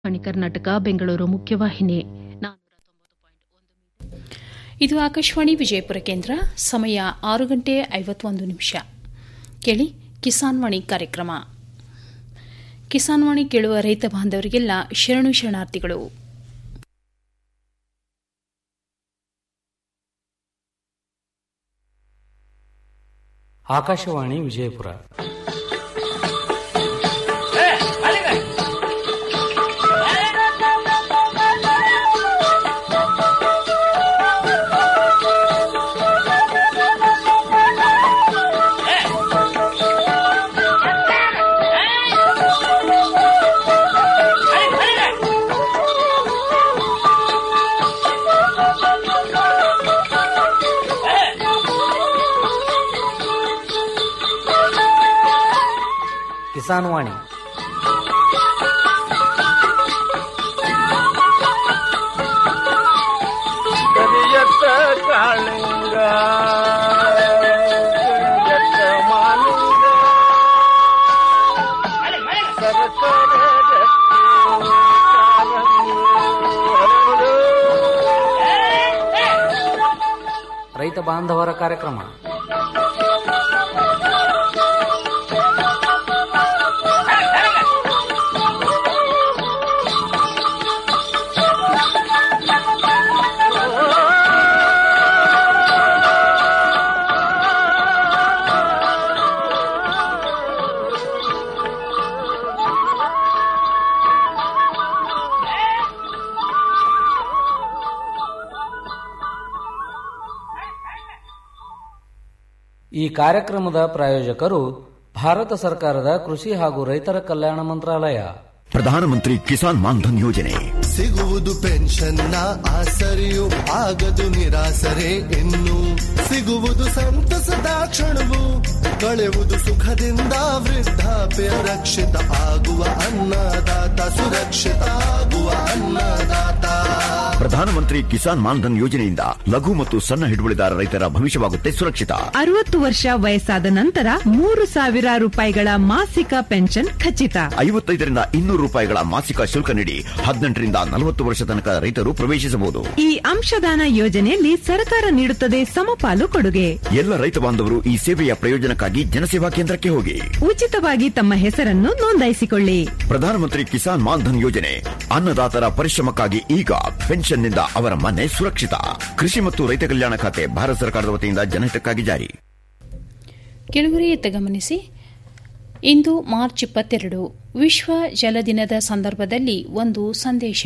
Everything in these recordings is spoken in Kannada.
ಆಕಾಶವಾಣಿ ಕರ್ನಾಟಕ ಬೆಂಗಳೂರು ಮುಖ್ಯವಾಹಿನಿ ಇದು ಆಕಾಶವಾಣಿ ವಿಜಯಪುರ ಕೇಂದ್ರ ಸಮಯ ಆರು ಗಂಟೆ ಐವತ್ತೊಂದು ನಿಮಿಷ ಕೇಳಿ ಕಿಸಾನ್ ವಾಣಿ ಕಾರ್ಯಕ್ರಮ ಕಿಸಾನ್ ವಾಣಿ ಕೇಳುವ ರೈತ ಬಾಂಧವರಿಗೆಲ್ಲ ಶರಣು ಶರಣಾರ್ಥಿಗಳು ಆಕಾಶವಾಣಿ ವಿಜಯಪುರ ಕಿಸಾನ್ ವಾಣಿ ಕರಿಯತ್ತ ಕಾಳಿಂಗ ಕರಿಯತ್ತ ಮಾಲಿಂಗ ಸರಸರ ರಕ್ತಿ ಕಾರಂಗಿ ಹರಡು. ರೈತ ಬಾಂಧವರ ಕಾರ್ಯಕ್ರಮ ಈ ಕಾರ್ಯಕ್ರಮದ ಪ್ರಾಯೋಜಕರು ಭಾರತ ಸರ್ಕಾರದ ಕೃಷಿ ಹಾಗೂ ರೈತರ ಕಲ್ಯಾಣ ಮಂತ್ರಾಲಯ ಪ್ರಧಾನಮಂತ್ರಿ ಕಿಸಾನ್ ಮಾನ್ಧನ್ ಯೋಜನೆ ಸಿಗುವುದು ಪೆನ್ಷನ್ನ ಆಸರೆಯು ಆಗದು ನಿರಾಸರೆ ಇನ್ನು ಸಿಗುವುದು ಸಂತಸದ ಕ್ಷಣವು ಕಳೆಯುವುದು ಸುಖದಿಂದ ವೃದ್ಧಾಪ್ಯ ರಕ್ಷಿತ ಆಗುವ ಅನ್ನದಾತ ಸುರಕ್ಷಿತ ಆಗುವ ಅನ್ನದಾತ ಪ್ರಧಾನಮಂತ್ರಿ ಕಿಸಾನ್ ಮಾನ್ಧನ್ ಯೋಜನೆಯಿಂದ ಲಘು ಮತ್ತು ಸಣ್ಣ ಹಿಡುವಳಿದಾರ ರೈತರ ಭವಿಷ್ಯವಾಗುತ್ತೆ ಸುರಕ್ಷಿತ ಅರವತ್ತು ವರ್ಷ ವಯಸ್ಸಾದ ನಂತರ ಮೂರು ಸಾವಿರ ರೂಪಾಯಿಗಳ ಮಾಸಿಕ ಪೆನ್ಷನ್ ಖಚಿತ ಐವತ್ತೈದರಿಂದ ಇನ್ನೂರು ರೂಪಾಯಿಗಳ ಮಾಸಿಕ ಶುಲ್ಕ ನೀಡಿ ಹದಿನೆಂಟರಿಂದ ನಲವತ್ತು ವರ್ಷ ತನಕ ರೈತರು ಪ್ರವೇಶಿಸಬಹುದು ಈ ಅಂಶದಾನ ಯೋಜನೆಯಲ್ಲಿ ಸರ್ಕಾರ ನೀಡುತ್ತದೆ ಸಮಪಾಲು ಕೊಡುಗೆ ಎಲ್ಲ ರೈತ ಬಾಂಧವರು ಈ ಸೇವೆಯ ಪ್ರಯೋಜನಕ್ಕಾಗಿ ಜನಸೇವಾ ಕೇಂದ್ರಕ್ಕೆ ಹೋಗಿ ಉಚಿತವಾಗಿ ತಮ್ಮ ಹೆಸರನ್ನು ನೋಂದಾಯಿಸಿಕೊಳ್ಳಿ ಪ್ರಧಾನಮಂತ್ರಿ ಕಿಸಾನ್ ಮಾನ್ಧನ್ ಯೋಜನೆ ಅನ್ನದಾತರ ಪರಿಶ್ರಮಕ್ಕಾಗಿ ಈಗ ಪೆನ್ಷನ್ನಿಂದ ಅವರ ಮನೆ ಸುರಕ್ಷಿತ ಕೃಷಿ ಮತ್ತು ರೈತ ಕಲ್ಯಾಣ ಖಾತೆ ಭಾರತ ಸರ್ಕಾರದ ವತಿಯಿಂದ ಜನಹಿತಕ್ಕಾಗಿ ಜಾರಿ ಕೆಳಗುರಿಯತ್ತ ಗಮನಿಸಿ ಇಂದು ಮಾರ್ಚ್ ಇಪ್ಪತ್ತೆರಡು ವಿಶ್ವ ಜಲ ದಿನದ ಸಂದರ್ಭದಲ್ಲಿ ಒಂದು ಸಂದೇಶ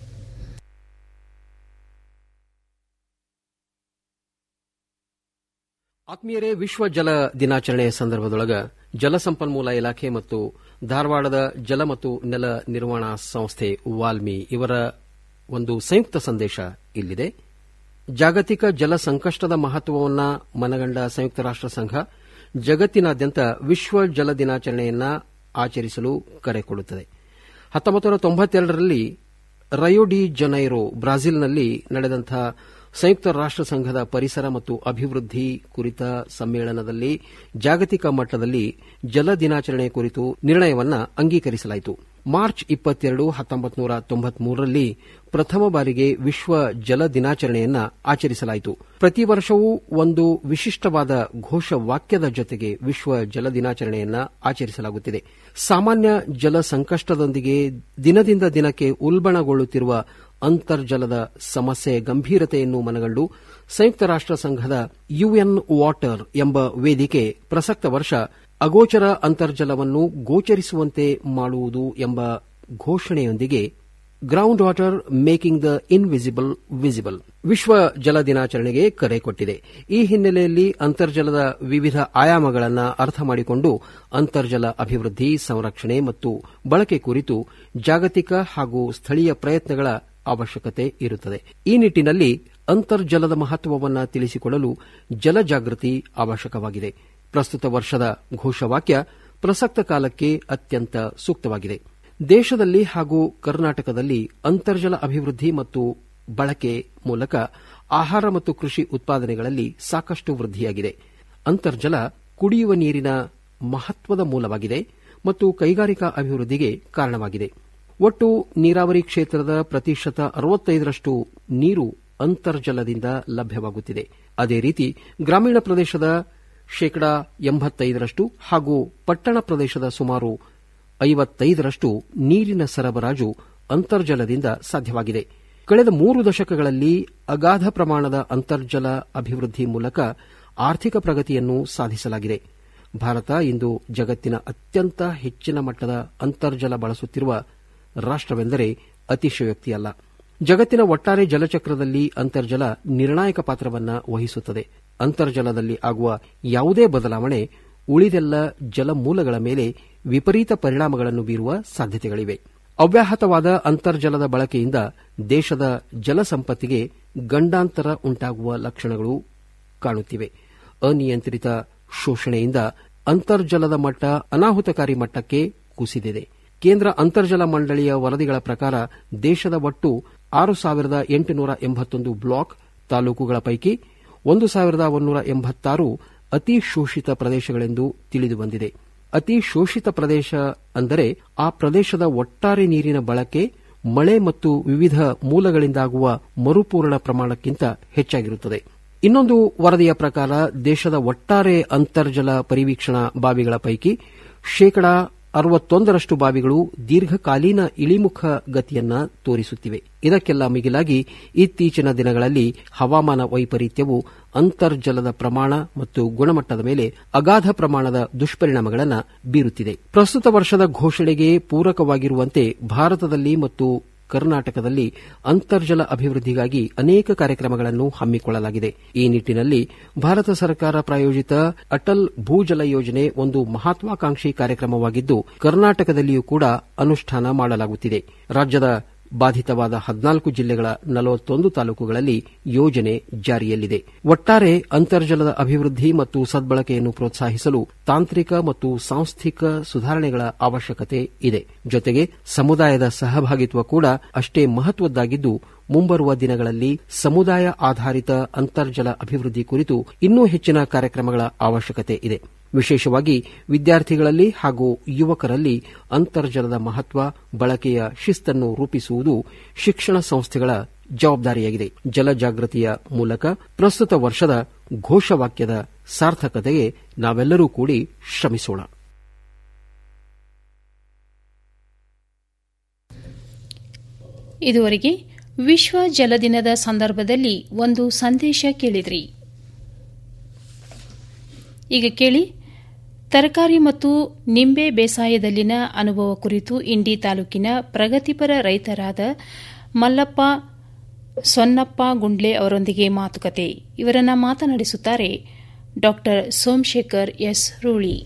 ಆತ್ಮೀಯರೇ ವಿಶ್ವ ಜಲ ದಿನಾಚರಣೆಯ ಸಂದರ್ಭದೊಳಗ ಜಲಸಂಪನ್ಮೂಲ ಇಲಾಖೆ ಮತ್ತು ಧಾರವಾಡದ ಜಲ ಮತ್ತು ನೆಲ ನಿರ್ವಹಣಾ ಸಂಸ್ಥೆ ವಾಲ್ಮಿ ಇವರ ಒಂದು ಸಂಯುಕ್ತ ಸಂದೇಶ ಇಲ್ಲಿದೆ ಜಾಗತಿಕ ಜಲ ಸಂಕಷ್ಟದ ಮಹತ್ವವನ್ನು ಮನಗಂಡ ಸಂಯುಕ್ತ ರಾಷ್ಟ್ರ ಸಂಘ ಜಗತ್ತಿನಾದ್ಯಂತ ವಿಶ್ವ ಜಲ ದಿನಾಚರಣೆಯನ್ನ ಆಚರಿಸಲು ಕರೆ ಕೊಡುತ್ತದೆ ಹತ್ತೊಂಬತ್ತು ನೂರ ತೊಂಬತ್ತೆರಡರಲ್ಲಿ ರಯೋ ಡಿ ಜನೈರೋ ಬ್ರಾಜಿಲ್ನಲ್ಲಿ ನಡೆದಂತಹ ಸಂಯುಕ್ತ ರಾಷ್ಟ್ರ ಸಂಘದ ಪರಿಸರ ಮತ್ತು ಅಭಿವೃದ್ಧಿ ಕುರಿತ ಸಮ್ಮೇಳನದಲ್ಲಿ ಜಾಗತಿಕ ಮಟ್ಟದಲ್ಲಿ ಜಲ ದಿನಾಚರಣೆ ಕುರಿತು ನಿರ್ಣಯವನ್ನ ಅಂಗೀಕರಿಸಲಾಯಿತು ಮಾರ್ಚ್ ಇಪ್ಪತ್ತೆರಡು ಹತ್ತೊಂಬತ್ತು ನೂರ ತೊಂಬತ್ಮೂರರಲ್ಲಿ ಪ್ರಥಮ ಬಾರಿಗೆ ವಿಶ್ವ ಜಲ ದಿನಾಚರಣೆಯನ್ನ ಆಚರಿಸಲಾಯಿತು ಪ್ರತಿ ವರ್ಷವೂ ಒಂದು ವಿಶಿಷ್ಟವಾದ ಘೋಷವಾಕ್ಯದ ಜೊತೆಗೆ ವಿಶ್ವ ಜಲ ದಿನಾಚರಣೆಯನ್ನ ಆಚರಿಸಲಾಗುತ್ತಿದೆ ಸಾಮಾನ್ಯ ಜಲ ಸಂಕಷ್ಟದೊಂದಿಗೆ ದಿನದಿಂದ ದಿನಕ್ಕೆ ಉಲ್ಬಣಗೊಳ್ಳುತ್ತಿರುವ ಅಂತರ್ಜಲದ ಸಮಸ್ಯೆ ಗಂಭೀರತೆಯನ್ನು ಮನಗಂಡು ಸಂಯುಕ್ತ ರಾಷ್ಟ್ರ ಸಂಘದ ಯುಎನ್ ವಾಟರ್ ಎಂಬ ವೇದಿಕೆ ಪ್ರಸಕ್ತ ವರ್ಷ ಅಗೋಚರ ಅಂತರ್ಜಲವನ್ನು ಗೋಚರಿಸುವಂತೆ ಮಾಡುವುದು ಎಂಬ ಘೋಷಣೆಯೊಂದಿಗೆ ground water making the invisible visible ವಿಶ್ವ ಜಲ ದಿನಾಚರಣೆಗೆ ಕರೆ ಕೊಟ್ಟಿದೆ ಈ ಹಿನ್ನೆಲೆಯಲ್ಲಿ ಅಂತರ್ಜಲದ ವಿವಿಧ ಆಯಾಮಗಳನ್ನು ಅರ್ಥ ಮಾಡಿಕೊಂಡು ಅಂತರ್ಜಲ ಅಭಿವೃದ್ಧಿ ಸಂರಕ್ಷಣೆ ಮತ್ತು ಬಳಕೆ ಕುರಿತು ಜಾಗತಿಕ ಹಾಗೂ ಸ್ಥಳೀಯ ಪ್ರಯತ್ನಗಳ ಅವಶ್ಯಕತೆ ಇರುತ್ತದೆ ಈ ನಿಟ್ಟಿನಲ್ಲಿ ಅಂತರ್ಜಲದ ಮಹತ್ವವನ್ನು ತಿಳಿಸಿಕೊಡಲು ಜಲ ಜಾಗೃತಿ ಅವಶ್ಯಕವಾಗಿದೆ ಪ್ರಸ್ತುತ ವರ್ಷದ ಘೋಷವಾಕ್ಯ ಪ್ರಸಕ್ತ ಕಾಲಕ್ಕೆ ಅತ್ಯಂತ ಸೂಕ್ತವಾಗಿದೆ ದೇಶದಲ್ಲಿ ಹಾಗೂ ಕರ್ನಾಟಕದಲ್ಲಿ ಅಂತರ್ಜಲ ಅಭಿವೃದ್ಧಿ ಮತ್ತು ಬಳಕೆ ಮೂಲಕ ಆಹಾರ ಮತ್ತು ಕೃಷಿ ಉತ್ಪಾದನೆಗಳಲ್ಲಿ ಸಾಕಷ್ಟು ವೃದ್ಧಿಯಾಗಿದೆ ಅಂತರ್ಜಲ ಕುಡಿಯುವ ನೀರಿನ ಮಹತ್ವದ ಮೂಲವಾಗಿದೆ ಮತ್ತು ಕೈಗಾರಿಕಾ ಅಭಿವೃದ್ಧಿಗೆ ಕಾರಣವಾಗಿದೆ ಒಟ್ಟು ನೀರಾವರಿ ಕ್ಷೇತ್ರದ ಪ್ರತಿಶತ ಅರವತ್ತೈದರಷ್ಟು ನೀರು ಅಂತರ್ಜಲದಿಂದ ಲಭ್ಯವಾಗುತ್ತಿದೆ ಅದೇ ರೀತಿ ಗ್ರಾಮೀಣ ಪ್ರದೇಶದ ಶೇಕಡಾ ಎಂಬತ್ತೈದರಷ್ಟು ಹಾಗೂ ಪಟ್ಟಣ ಪ್ರದೇಶದ ಸುಮಾರು ಐವತ್ತೈದರಷ್ಟು ನೀರಿನ ಸರಬರಾಜು ಅಂತರ್ಜಲದಿಂದ ಸಾಧ್ಯವಾಗಿದೆ ಕಳೆದ ಮೂರು ದಶಕಗಳಲ್ಲಿ ಅಗಾಧ ಪ್ರಮಾಣದ ಅಂತರ್ಜಲ ಅಭಿವೃದ್ಧಿ ಮೂಲಕ ಆರ್ಥಿಕ ಪ್ರಗತಿಯನ್ನು ಸಾಧಿಸಲಾಗಿದೆ ಭಾರತ ಇಂದು ಜಗತ್ತಿನ ಅತ್ಯಂತ ಹೆಚ್ಚಿನ ಮಟ್ಟದ ಅಂತರ್ಜಲ ಬಳಸುತ್ತಿರುವ ರಾಷ್ಟವೆಂದರೆ ಅತಿಶಯೋಕ್ತಿಯಲ್ಲ ಜಗತ್ತಿನ ಒಟ್ಟಾರೆ ಜಲಚಕ್ರದಲ್ಲಿ ಅಂತರ್ಜಲ ನಿರ್ಣಾಯಕ ಪಾತ್ರವನ್ನ ವಹಿಸುತ್ತದೆ ಅಂತರ್ಜಲದಲ್ಲಿ ಆಗುವ ಯಾವುದೇ ಬದಲಾವಣೆ ಉಳಿದೆಲ್ಲ ಜಲಮೂಲಗಳ ಮೇಲೆ ವಿಪರೀತ ಪರಿಣಾಮಗಳನ್ನು ಬೀರುವ ಸಾಧ್ಯತೆಗಳಿವೆ ಅವ್ಯಾಹತವಾದ ಅಂತರ್ಜಲದ ಬಳಕೆಯಿಂದ ದೇಶದ ಜಲಸಂಪತ್ತಿಗೆ ಗಂಡಾಂತರ ಉಂಟಾಗುವ ಲಕ್ಷಣಗಳು ಕಾಣುತ್ತಿವೆ ಅನಿಯಂತ್ರಿತ ಶೋಷಣೆಯಿಂದ ಅಂತರ್ಜಲದ ಮಟ್ಟ ಅನಾಹುತಕಾರಿ ಮಟ್ಟಕ್ಕೆ ಕುಸಿದಿದೆ ಕೇಂದ್ರ ಅಂತರ್ಜಲ ಮಂಡಳಿಯ ವರದಿಗಳ ಪ್ರಕಾರ ದೇಶದ ಒಟ್ಟು ಆರು ಸಾವಿರದ ಎಂಟುನೂರ ಎಂಬತ್ತೊಂದು ಬ್ಲಾಕ್ ತಾಲೂಕುಗಳ ಪೈಕಿ ಒಂದು ಸಾವಿರದ ಒಂದೂರ ಎಂಬತ್ತಾರು ಅತಿ ಶೋಷಿತ ಪ್ರದೇಶಗಳೆಂದು ತಿಳಿದುಬಂದಿದೆ ಅತಿ ಶೋಷಿತ ಪ್ರದೇಶ ಅಂದರೆ ಆ ಪ್ರದೇಶದ ಒಟ್ಟಾರೆ ನೀರಿನ ಬಳಕೆ ಮಳೆ ಮತ್ತು ವಿವಿಧ ಮೂಲಗಳಿಂದಾಗುವ ಮರುಪೂರಣ ಪ್ರಮಾಣಕ್ಕಿಂತ ಹೆಚ್ಚಾಗಿರುತ್ತದೆ ಇನ್ನೊಂದು ವರದಿಯ ಪ್ರಕಾರ ದೇಶದ ಒಟ್ಟಾರೆ ಅಂತರ್ಜಲ ಪರಿವೀಕ್ಷಣಾ ಬಾವಿಗಳ ಪೈಕಿ ಶೇಕಡಾ ಅರವತ್ತೊಂದರಷ್ಟು ಬಾವಿಗಳು ದೀರ್ಘಕಾಲೀನ ಇಳಿಮುಖ ಗತಿಯನ್ನ ತೋರಿಸುತ್ತಿವೆ ಇದಕ್ಕೆಲ್ಲ ಮಿಗಿಲಾಗಿ ಇತ್ತೀಚಿನ ದಿನಗಳಲ್ಲಿ ಹವಾಮಾನ ವೈಪರೀತ್ಯವು ಅಂತರ್ಜಲದ ಪ್ರಮಾಣ ಮತ್ತು ಗುಣಮಟ್ಟದ ಮೇಲೆ ಅಗಾಧ ಪ್ರಮಾಣದ ದುಷ್ಪರಿಣಾಮಗಳನ್ನು ಬೀರುತ್ತಿದೆ ಪ್ರಸ್ತುತ ವರ್ಷದ ಘೋಷಣೆಗೆ ಪೂರಕವಾಗಿರುವಂತೆ ಭಾರತದಲ್ಲಿ ಮತ್ತು ಕರ್ನಾಟಕದಲ್ಲಿ ಅಂತರ್ಜಲ ಅಭಿವೃದ್ಧಿಗಾಗಿ ಅನೇಕ ಕಾರ್ಯಕ್ರಮಗಳನ್ನು ಹಮ್ಮಿಕೊಳ್ಳಲಾಗಿದೆ ಈ ನಿಟ್ಟಿನಲ್ಲಿ ಭಾರತ ಸರ್ಕಾರ ಪ್ರಾಯೋಜಿತ ಅಟಲ್ ಭೂಜಲ ಯೋಜನೆ ಒಂದು ಮಹತ್ವಾಕಾಂಕ್ಷಿ ಕಾರ್ಯಕ್ರಮವಾಗಿದ್ದು ಕರ್ನಾಟಕದಲ್ಲಿಯೂ ಕೂಡ ಅನುಷ್ಠಾನ ಮಾಡಲಾಗುತ್ತಿದೆ ರಾಜ್ಯದ ಬಾಧಿತವಾದ ಹದಿನಾಲ್ಕು ಜಿಲ್ಲೆಗಳ ನಲವತ್ತೊಂದು ತಾಲೂಕುಗಳಲ್ಲಿ ಯೋಜನೆ ಜಾರಿಯಲ್ಲಿದೆ ಒಟ್ಟಾರೆ ಅಂತರ್ಜಲದ ಅಭಿವೃದ್ಧಿ ಮತ್ತು ಸದ್ಬಳಕೆಯನ್ನು ಪ್ರೋತ್ಸಾಹಿಸಲು ತಾಂತ್ರಿಕ ಮತ್ತು ಸಾಂಸ್ಥಿಕ ಸುಧಾರಣೆಗಳ ಅವಶ್ಯಕತೆ ಇದೆ ಜೊತೆಗೆ ಸಮುದಾಯದ ಸಹಭಾಗಿತ್ವ ಕೂಡ ಅಷ್ಟೇ ಮಹತ್ವದ್ದಾಗಿದ್ದು ಮುಂಬರುವ ದಿನಗಳಲ್ಲಿ ಸಮುದಾಯ ಆಧಾರಿತ ಅಂತರ್ಜಲ ಅಭಿವೃದ್ಧಿ ಕುರಿತು ಇನ್ನೂ ಹೆಚ್ಚಿನ ಕಾರ್ಯಕ್ರಮಗಳ ಅವಶ್ಯಕತೆ ಇದೆ ವಿಶೇಷವಾಗಿ ವಿದ್ಯಾರ್ಥಿಗಳಲ್ಲಿ ಹಾಗೂ ಯುವಕರಲ್ಲಿ ಅಂತರ್ಜಲದ ಮಹತ್ವ ಬಳಕೆಯ ಶಿಸ್ತನ್ನು ರೂಪಿಸುವುದು ಶಿಕ್ಷಣ ಸಂಸ್ಥೆಗಳ ಜವಾಬ್ದಾರಿಯಾಗಿದೆ ಜಲ ಜಾಗೃತಿಯ ಮೂಲಕ ಪ್ರಸ್ತುತ ವರ್ಷದ ಘೋಷವಾಕ್ಯದ ಸಾರ್ಥಕತೆಗೆ ನಾವೆಲ್ಲರೂ ಕೂಡಿ ಶ್ರಮಿಸೋಣ ಇದುವರೆಗೆ ವಿಶ್ವ ಜಲ ದಿನದ ಸಂದರ್ಭದಲ್ಲಿ ಒಂದು ಸಂದೇಶ ಕೇಳಿದ್ರಿ ಈಗ ಕೇಳಿ ತರಕಾರಿ ಮತ್ತು ನಿಂಬೆ ಬೇಸಾಯದಲ್ಲಿನ ಅನುಭವ ಕುರಿತು ಇಂಡಿ ತಾಲೂಕಿನ ಪ್ರಗತಿಪರ ರೈತರಾದ ಮಲ್ಲಪ್ಪ ಸೊನ್ನಪ್ಪ ಗುಂಡ್ಲೆ ಅವರೊಂದಿಗೆ ಮಾತುಕತೆ ಇವರನ್ನ ಮಾತನಾಡಿಸುತ್ತಾರೆ ಡಾ ಸೋಮಶೇಖರ್ ಎಸ್ ರೂಳಿ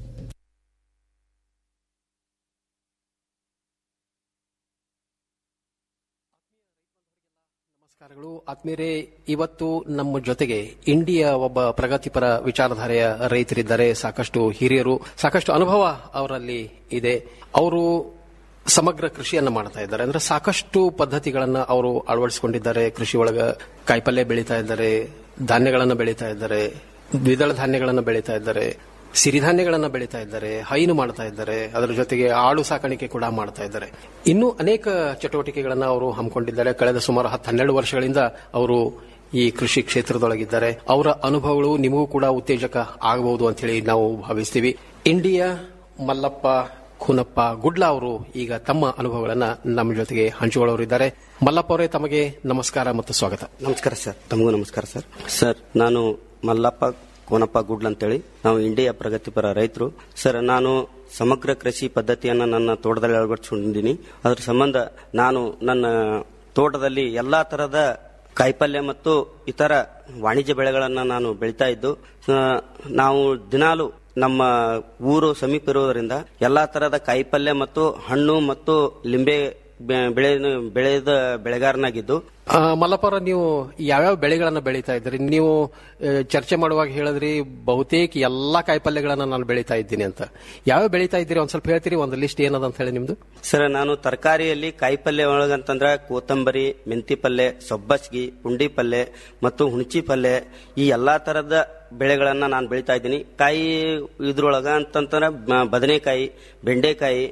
ನಮಸ್ಕಾರಗಳು ಆತ್ಮೀಯರೇ ಇವತ್ತು ನಮ್ಮ ಜೊತೆಗೆ ಇಂಡಿಯಾ ಒಬ್ಬ ಪ್ರಗತಿಪರ ವಿಚಾರಧಾರೆಯ ರೈತರಿದ್ದಾರೆ ಸಾಕಷ್ಟು ಹಿರಿಯರು ಸಾಕಷ್ಟು ಅನುಭವ ಅವರಲ್ಲಿ ಇದೆ ಅವರು ಸಮಗ್ರ ಕೃಷಿಯನ್ನ ಮಾಡ್ತಾ ಇದ್ದಾರೆ ಅಂದ್ರೆ ಸಾಕಷ್ಟು ಪದ್ಧತಿಗಳನ್ನ ಅವರು ಅಳವಡಿಸಿಕೊಂಡಿದ್ದಾರೆ ಕೃಷಿ ಒಳಗ ಕಾಯಿಪಲ್ಯ ಬೆಳೀತಾ ಇದ್ದಾರೆ ಧಾನ್ಯಗಳನ್ನ ಬೆಳೀತಾ ಇದ್ದಾರೆ ದ್ವಿದಳ ಧಾನ್ಯಗಳನ್ನ ಬೆಳೀತಾ ಇದ್ದಾರೆ ಸಿರಿಧಾನ್ಯಗಳನ್ನ ಬೆಳೀತಾ ಇದ್ದಾರೆ ಹೈನು ಮಾಡ್ತಾ ಇದ್ದಾರೆ ಅದರ ಜೊತೆಗೆ ಆಳು ಸಾಕಾಣಿಕೆ ಕೂಡ ಮಾಡ್ತಾ ಇದ್ದಾರೆ ಇನ್ನೂ ಅನೇಕ ಚಟುವಟಿಕೆಗಳನ್ನ ಅವರು ಹಮ್ಮಿಕೊಂಡಿದ್ದಾರೆ ಕಳೆದ ಸುಮಾರು ಹತ್ತು ಹನ್ನೆರಡು ವರ್ಷಗಳಿಂದ ಅವರು ಈ ಕೃಷಿ ಕ್ಷೇತ್ರದೊಳಗಿದ್ದಾರೆ ಅವರ ಅನುಭವಗಳು ನಿಮಗೂ ಕೂಡ ಉತ್ತೇಜಕ ಆಗಬಹುದು ಅಂತ ಹೇಳಿ ನಾವು ಭಾವಿಸ್ತೀವಿ ಇಂಡಿಯಾ ಮಲ್ಲಪ್ಪ ಖೂನಪ್ಪ ಗುಡ್ಲ ಅವರು ಈಗ ತಮ್ಮ ಅನುಭವಗಳನ್ನ ನಮ್ಮ ಜೊತೆಗೆ ಹಂಚಿಕೊಳ್ಳೋರಿದ್ದಾರೆ ಮಲ್ಲಪ್ಪ ಅವರೇ ತಮಗೆ ನಮಸ್ಕಾರ ಮತ್ತು ಸ್ವಾಗತ ನಮಸ್ಕಾರ ಸರ್ ತಮಗೂ ನಮಸ್ಕಾರ ಸರ್ ಸರ್ ನಾನು ಮಲ್ಲಪ್ಪ ಕೋನಪ್ಪ ಗುಡ್ಲ ಅಂತೇಳಿ ನಾವು ಇಂಡಿಯಾ ಪ್ರಗತಿಪರ ರೈತರು ಸರ್ ನಾನು ಸಮಗ್ರ ಕೃಷಿ ಪದ್ಧತಿಯನ್ನು ನನ್ನ ತೋಟದಲ್ಲಿ ಅಳವಡಿಸಿಕೊಂಡಿದ್ದೀನಿ ಅದರ ಸಂಬಂಧ ನಾನು ನನ್ನ ತೋಟದಲ್ಲಿ ಎಲ್ಲಾ ತರದ ಕಾಯಿಪಲ್ಯ ಮತ್ತು ಇತರ ವಾಣಿಜ್ಯ ಬೆಳೆಗಳನ್ನು ನಾನು ಬೆಳೀತಾ ಇದ್ದು ಆ, ನಾವು ದಿನಾಲು ನಮ್ಮ ಊರು ಸಮೀಪ ಇರುವುದರಿಂದ ಎಲ್ಲಾ ತರದ ಕಾಯಿಪಲ್ಯ ಮತ್ತು ಹಣ್ಣು ಮತ್ತು ಲಿಂಬೆ ಬೆ- ಬೆಳೆ ಬೆಳೆದ ಬೆಳೆಗಾರನಾಗಿದ್ದು ಆ, ಮಲ್ಲಪ್ಪ ಅವರ ನೀವು ಯಾವ್ಯಾವ ಬೆಳೆಗಳನ್ನ ಬೆಳೀತಾ ಇದ್ದೀರಿ ನೀವು ಆ, ಚರ್ಚೆ ಮಾಡುವಾಗ ಹೇಳಿದ್ರಿ ಬಹುತೇಕ ಎಲ್ಲಾ ಕಾಯಿಪಲ್ಯಗಳನ್ನ ನಾನು ಬೆಳೀತಾ ಇದ್ದೀನಿ ಅಂತ ಯಾವ್ಯಾವ ಬೆಳೀತಾ ಇದ್ದೀರಿ ಒಂದ್ ಸ್ವಲ್ಪ ಹೇಳ್ತೀರಿ ಒಂದು ಲಿಸ್ಟ್ ಏನದ ಅಂತ ಹೇಳಿ ನಿಮ್ದು ಸರ್ ನಾನು ತರಕಾರಿಯಲ್ಲಿ ಕಾಯಿಪಲ್ಯ ಒಳಗಂತಂದ್ರ ಕೊತ್ತಂಬರಿ ಮೆಂತಿ ಪಲ್ಯ ಸೊಬ್ಬಸ್ಗಿ ಪುಂಡಿ ಪಲ್ಯ ಮತ್ತು ಹುಣಚಿ ಪಲ್ಯ ಈ ಎಲ್ಲಾ ತರದ ಬೆಳೆಗಳನ್ನ ನಾನು ಬೆಳೀತಾ ಇದ್ದೀನಿ ಕಾಯಿ ಇದ್ರೊಳಗ ಅಂತಂದ್ರೆ ಮ- ಬದನೆಕಾಯಿ ಬೆಂಡೆಕಾಯಿ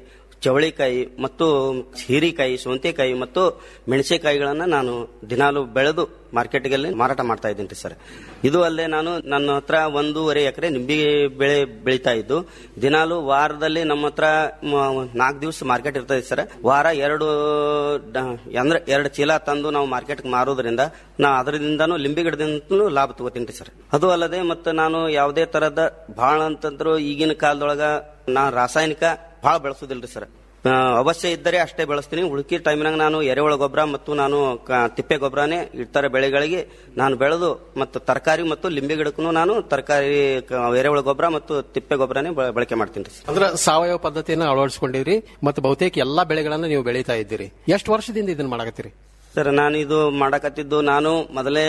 ಚವಳಿಕಾಯಿ ಮತ್ತು ಹೀರಿಕಾಯಿ ಸೌಂತೆಕಾಯಿ ಮತ್ತು ಮೆಣಸಿನಕಾಯಿಗಳನ್ನ ನಾನು ದಿನಾಲು ಬೆಳೆದು ಮಾರ್ಕೆಟ್ಗಳಲ್ಲಿ ಮಾರಾಟ ಮಾಡ್ತಾ ಇದ್ದೀನಿ ಸರ್ ಇದು ಅಲ್ಲದೆ ನಾನು ನನ್ನ ಹತ್ರ ಒಂದೂವರೆ ಎಕರೆ ನಿಂಬೆ ಬೆಳೆ ಬೆಳೀತಾ ಇದ್ದು ದಿನಾಲು ವಾರದಲ್ಲಿ ನಮ್ಮ ಹತ್ರ ನಾಲ್ಕು ದಿವಸ ಮಾರ್ಕೆಟ್ ಇರ್ತದೆ ಸರ್ ವಾರ ಎರಡು ಡ- ಅಂದ್ರೆ ಎರಡು ಚೀಲ ತಂದು ನಾವು ಮಾರ್ಕೆಟ್ಗೆ ಮಾರೋದ್ರಿಂದ ನಾ ಅದರಿಂದನೂ ಲಿಂಬೆ ಗಿಡದಿಂದನೂ ಲಾಭ ತಗೋತೀನಿ ಸರ್ ಅದು ಅಲ್ಲದೆ ಮತ್ತೆ ನಾನು ಯಾವುದೇ ತರದ ಭಾಳ ಅಂತಂದ್ರು ಈಗಿನ ಕಾಲದೊಳಗ ನಾ ರಾಸಾಯನಿಕ ಭಾಳ ಬೆಳೆಸೋದಿಲ್ರಿ ಸರ್ ಆ, ಅವಶ್ಯ ಇದ್ದರೆ ಅಷ್ಟೇ ಬೆಳೆಸ್ತೀನಿ ಉಳುಕಿ ಟೈಮಿನಾಗ ನಾನು ಎರೆಹುಳ ಗೊಬ್ಬರ ಮತ್ತು ನಾನು ಕ- ತಿಪ್ಪೆ ಗೊಬ್ಬರನೇ ಇತರ ಬೆಳೆಗಳಿಗೆ ನಾನು ಬೆಳೆದು ಮತ್ತು ತರಕಾರಿ ಮತ್ತು ಲಿಂಬೆ ಗಿಡಕ್ಕೂ ನಾನು ತರಕಾರಿ ಕ- ಎರೆಹುಳ ಗೊಬ್ಬರ ಮತ್ತು ತಿಪ್ಪೆ ಗೊಬ್ಬರನೇ ಬ- ಬಳಕೆ ಮಾಡ್ತೀನಿ ರೀ ಅಂದ್ರೆ ಸಾವಯವ ಪದ್ಧತಿಯನ್ನು ಅಳವಡಿಸಿಕೊಂಡಿರಿ ಮತ್ತು ಬಹುತೇಕ ಎಲ್ಲಾ ಬೆಳೆಗಳನ್ನ ನೀವು ಬೆಳೀತಾ ಇದ್ದೀರಿ ಎಷ್ಟು ವರ್ಷದಿಂದ ಇದನ್ನ ಮಾಡಕತ್ತೀರಿ ಸರ್ ನಾನು ಇದು ಮಾಡಕತ್ತಿದ್ದು ನಾನು ಮೊದಲೇ